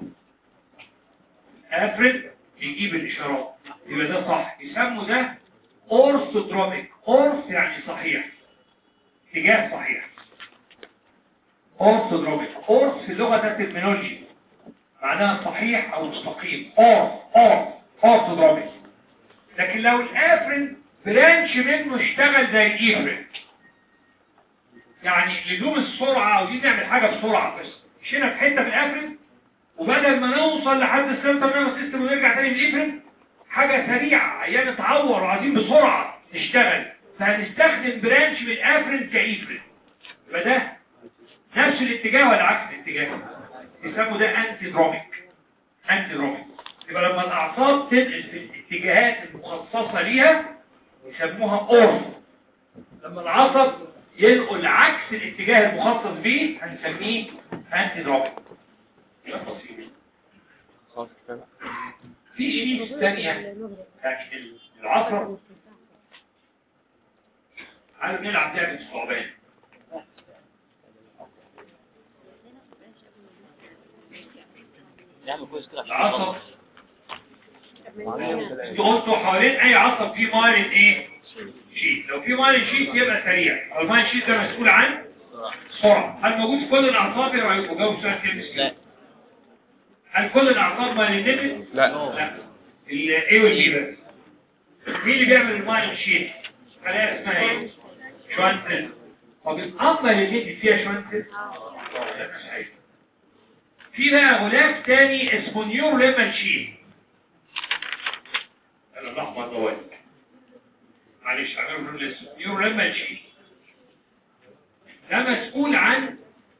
افرنت يجيب الاشارات يبقى ده صح يسموا ده اورثودروميك اورث يعني صحيح اتجاه صحيح اورثودروميك اورث في اللغه ده ترمينولوجي معناها صحيح او مستقيم اورث اورث اورثودروميك لكن لو الافرن برانش منه اشتغل زي الايفرن يعني لزوم السرعة عاوزين نعمل حاجة بسرعة بس مشينا في حتة في الافرن وبدل ما نوصل لحد السنتر نيرفس سيستم ونرجع تاني للايفرن حاجة سريعة عيان اتعور وعايزين بسرعة نشتغل فهنستخدم برانش من الافرن كايفرن يبقى ده نفس الاتجاه ولا عكس الاتجاه يسموا ده انتي دروميك انتي دروميك يبقى لما الاعصاب تنقل في الاتجاهات المخصصة ليها يسموها اورث لما العصب ينقل عكس الاتجاه المخصص به هنسميه انتي دروميك ده بسيط. خلاص كده. في شيء ثانية يعني العصب عايز نلعب لعبة الثعبان نعمل كويس كده عشان العصب نخلص. انتوا قلتوا حوالين اي عصب فيه مايلين ايه شيت لو في مايلين شيت يبقى سريع المايلين شيت ده مسؤول عن سرعة هل موجود في كل الاعصاب يا رايكم جاوب سؤال كده مسكين لا هل كل الاعصاب مايلين لا لا الايه والبي بس مين اللي بيعمل المايلين شيت خلايا اسمها ايه شوانتل طب الامر اللي فيها شوانتل لا مش عارف. في بقى غلاف تاني اسمه نيورو ليمن شيت انا الاحمر دوت معلش عملوا لون الاسود نيورو ليمن شيت ده مسؤول عن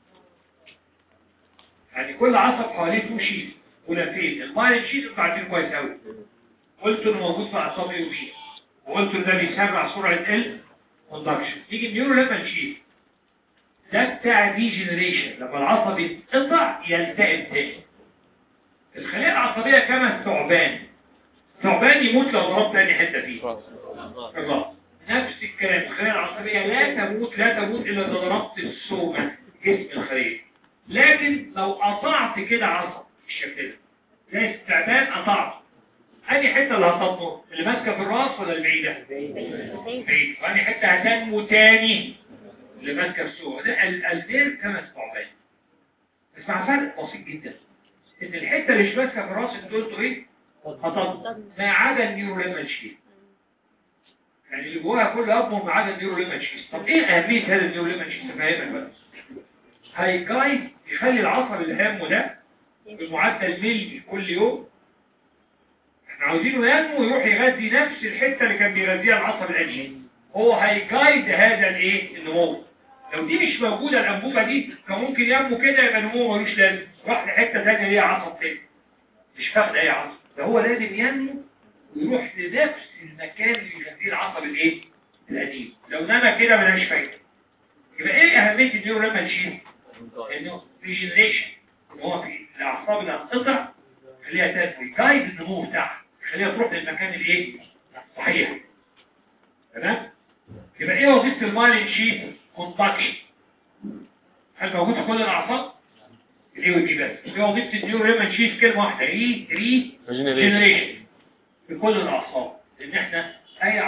يعني كل عصب حواليه تو شيت غلافين المايلين شيت انتوا عارفين كويس قوي قلت انه موجود في اعصاب اي وبي وقلت ان ده بيسرع سرعه ال كوندكشن يجي النيورو ليمن شيت ده بتاع ديجنريشن لما العصب يتقطع يلتئم تاني الخلايا العصبيه كما الثعبان ثعبان يموت لو ضربت تاني حته فيه الله نفس الكلام الخلايا العصبيه لا تموت لا تموت الا اذا ضربت السومه جسم الخليه لكن لو قطعت كده عصب بالشكل ده زي استعداد قطعت أنهي حته اللي هتطمر اللي ماسكه في الراس ولا البعيده بعيد وأنهي حته هتنمو تاني اللي ماسكه في السوق ده ال- النير كما استعبان بس مع فرق بسيط جدا ان الحته اللي مش ماسكه في الراس انتوا قلتوا ايه هتطمر ما عدا النيوروليمال شيت يعني اللي جواها كله يطمر ما عدا النيوروليمال شيت طب ايه اهميه هذا النيوروليمال شيت تفهمك بقى هيجايد يخلي العصب اللي هامه ده بمعدل ملي كل يوم احنا عاوزينه ينمو ويروح يغذي نفس الحتة اللي كان بيغذيها العصب القديم هو هيجايد هذا الايه النمو لو دي مش موجودة الأنبوبة دي كان ممكن ينمو كده يبقى نموه ملوش لازم راح لحتة ثانيه ليها عصب تاني مش فاقد أي عصب ده هو لازم ينمو ويروح لنفس المكان اللي يغذيه العصب الايه القديم لو نما كده ملهاش فايدة يبقى ايه أهمية النيورال شيء انه ريجنريشن ان هو في الاعصاب اللي هتقطع خليها تنمو جايد النمو بتاعها خليها تروح للمكان الايه صحيح تمام يبقى ايه وظيفه المايلين شيت كونتاكشن هل موجود في كل الاعصاب الاي ودي بس في وظيفه النيورو لما نشيل كلمه واحده ري ري Regeneration. جنريشن في كل الاعصاب لان احنا اي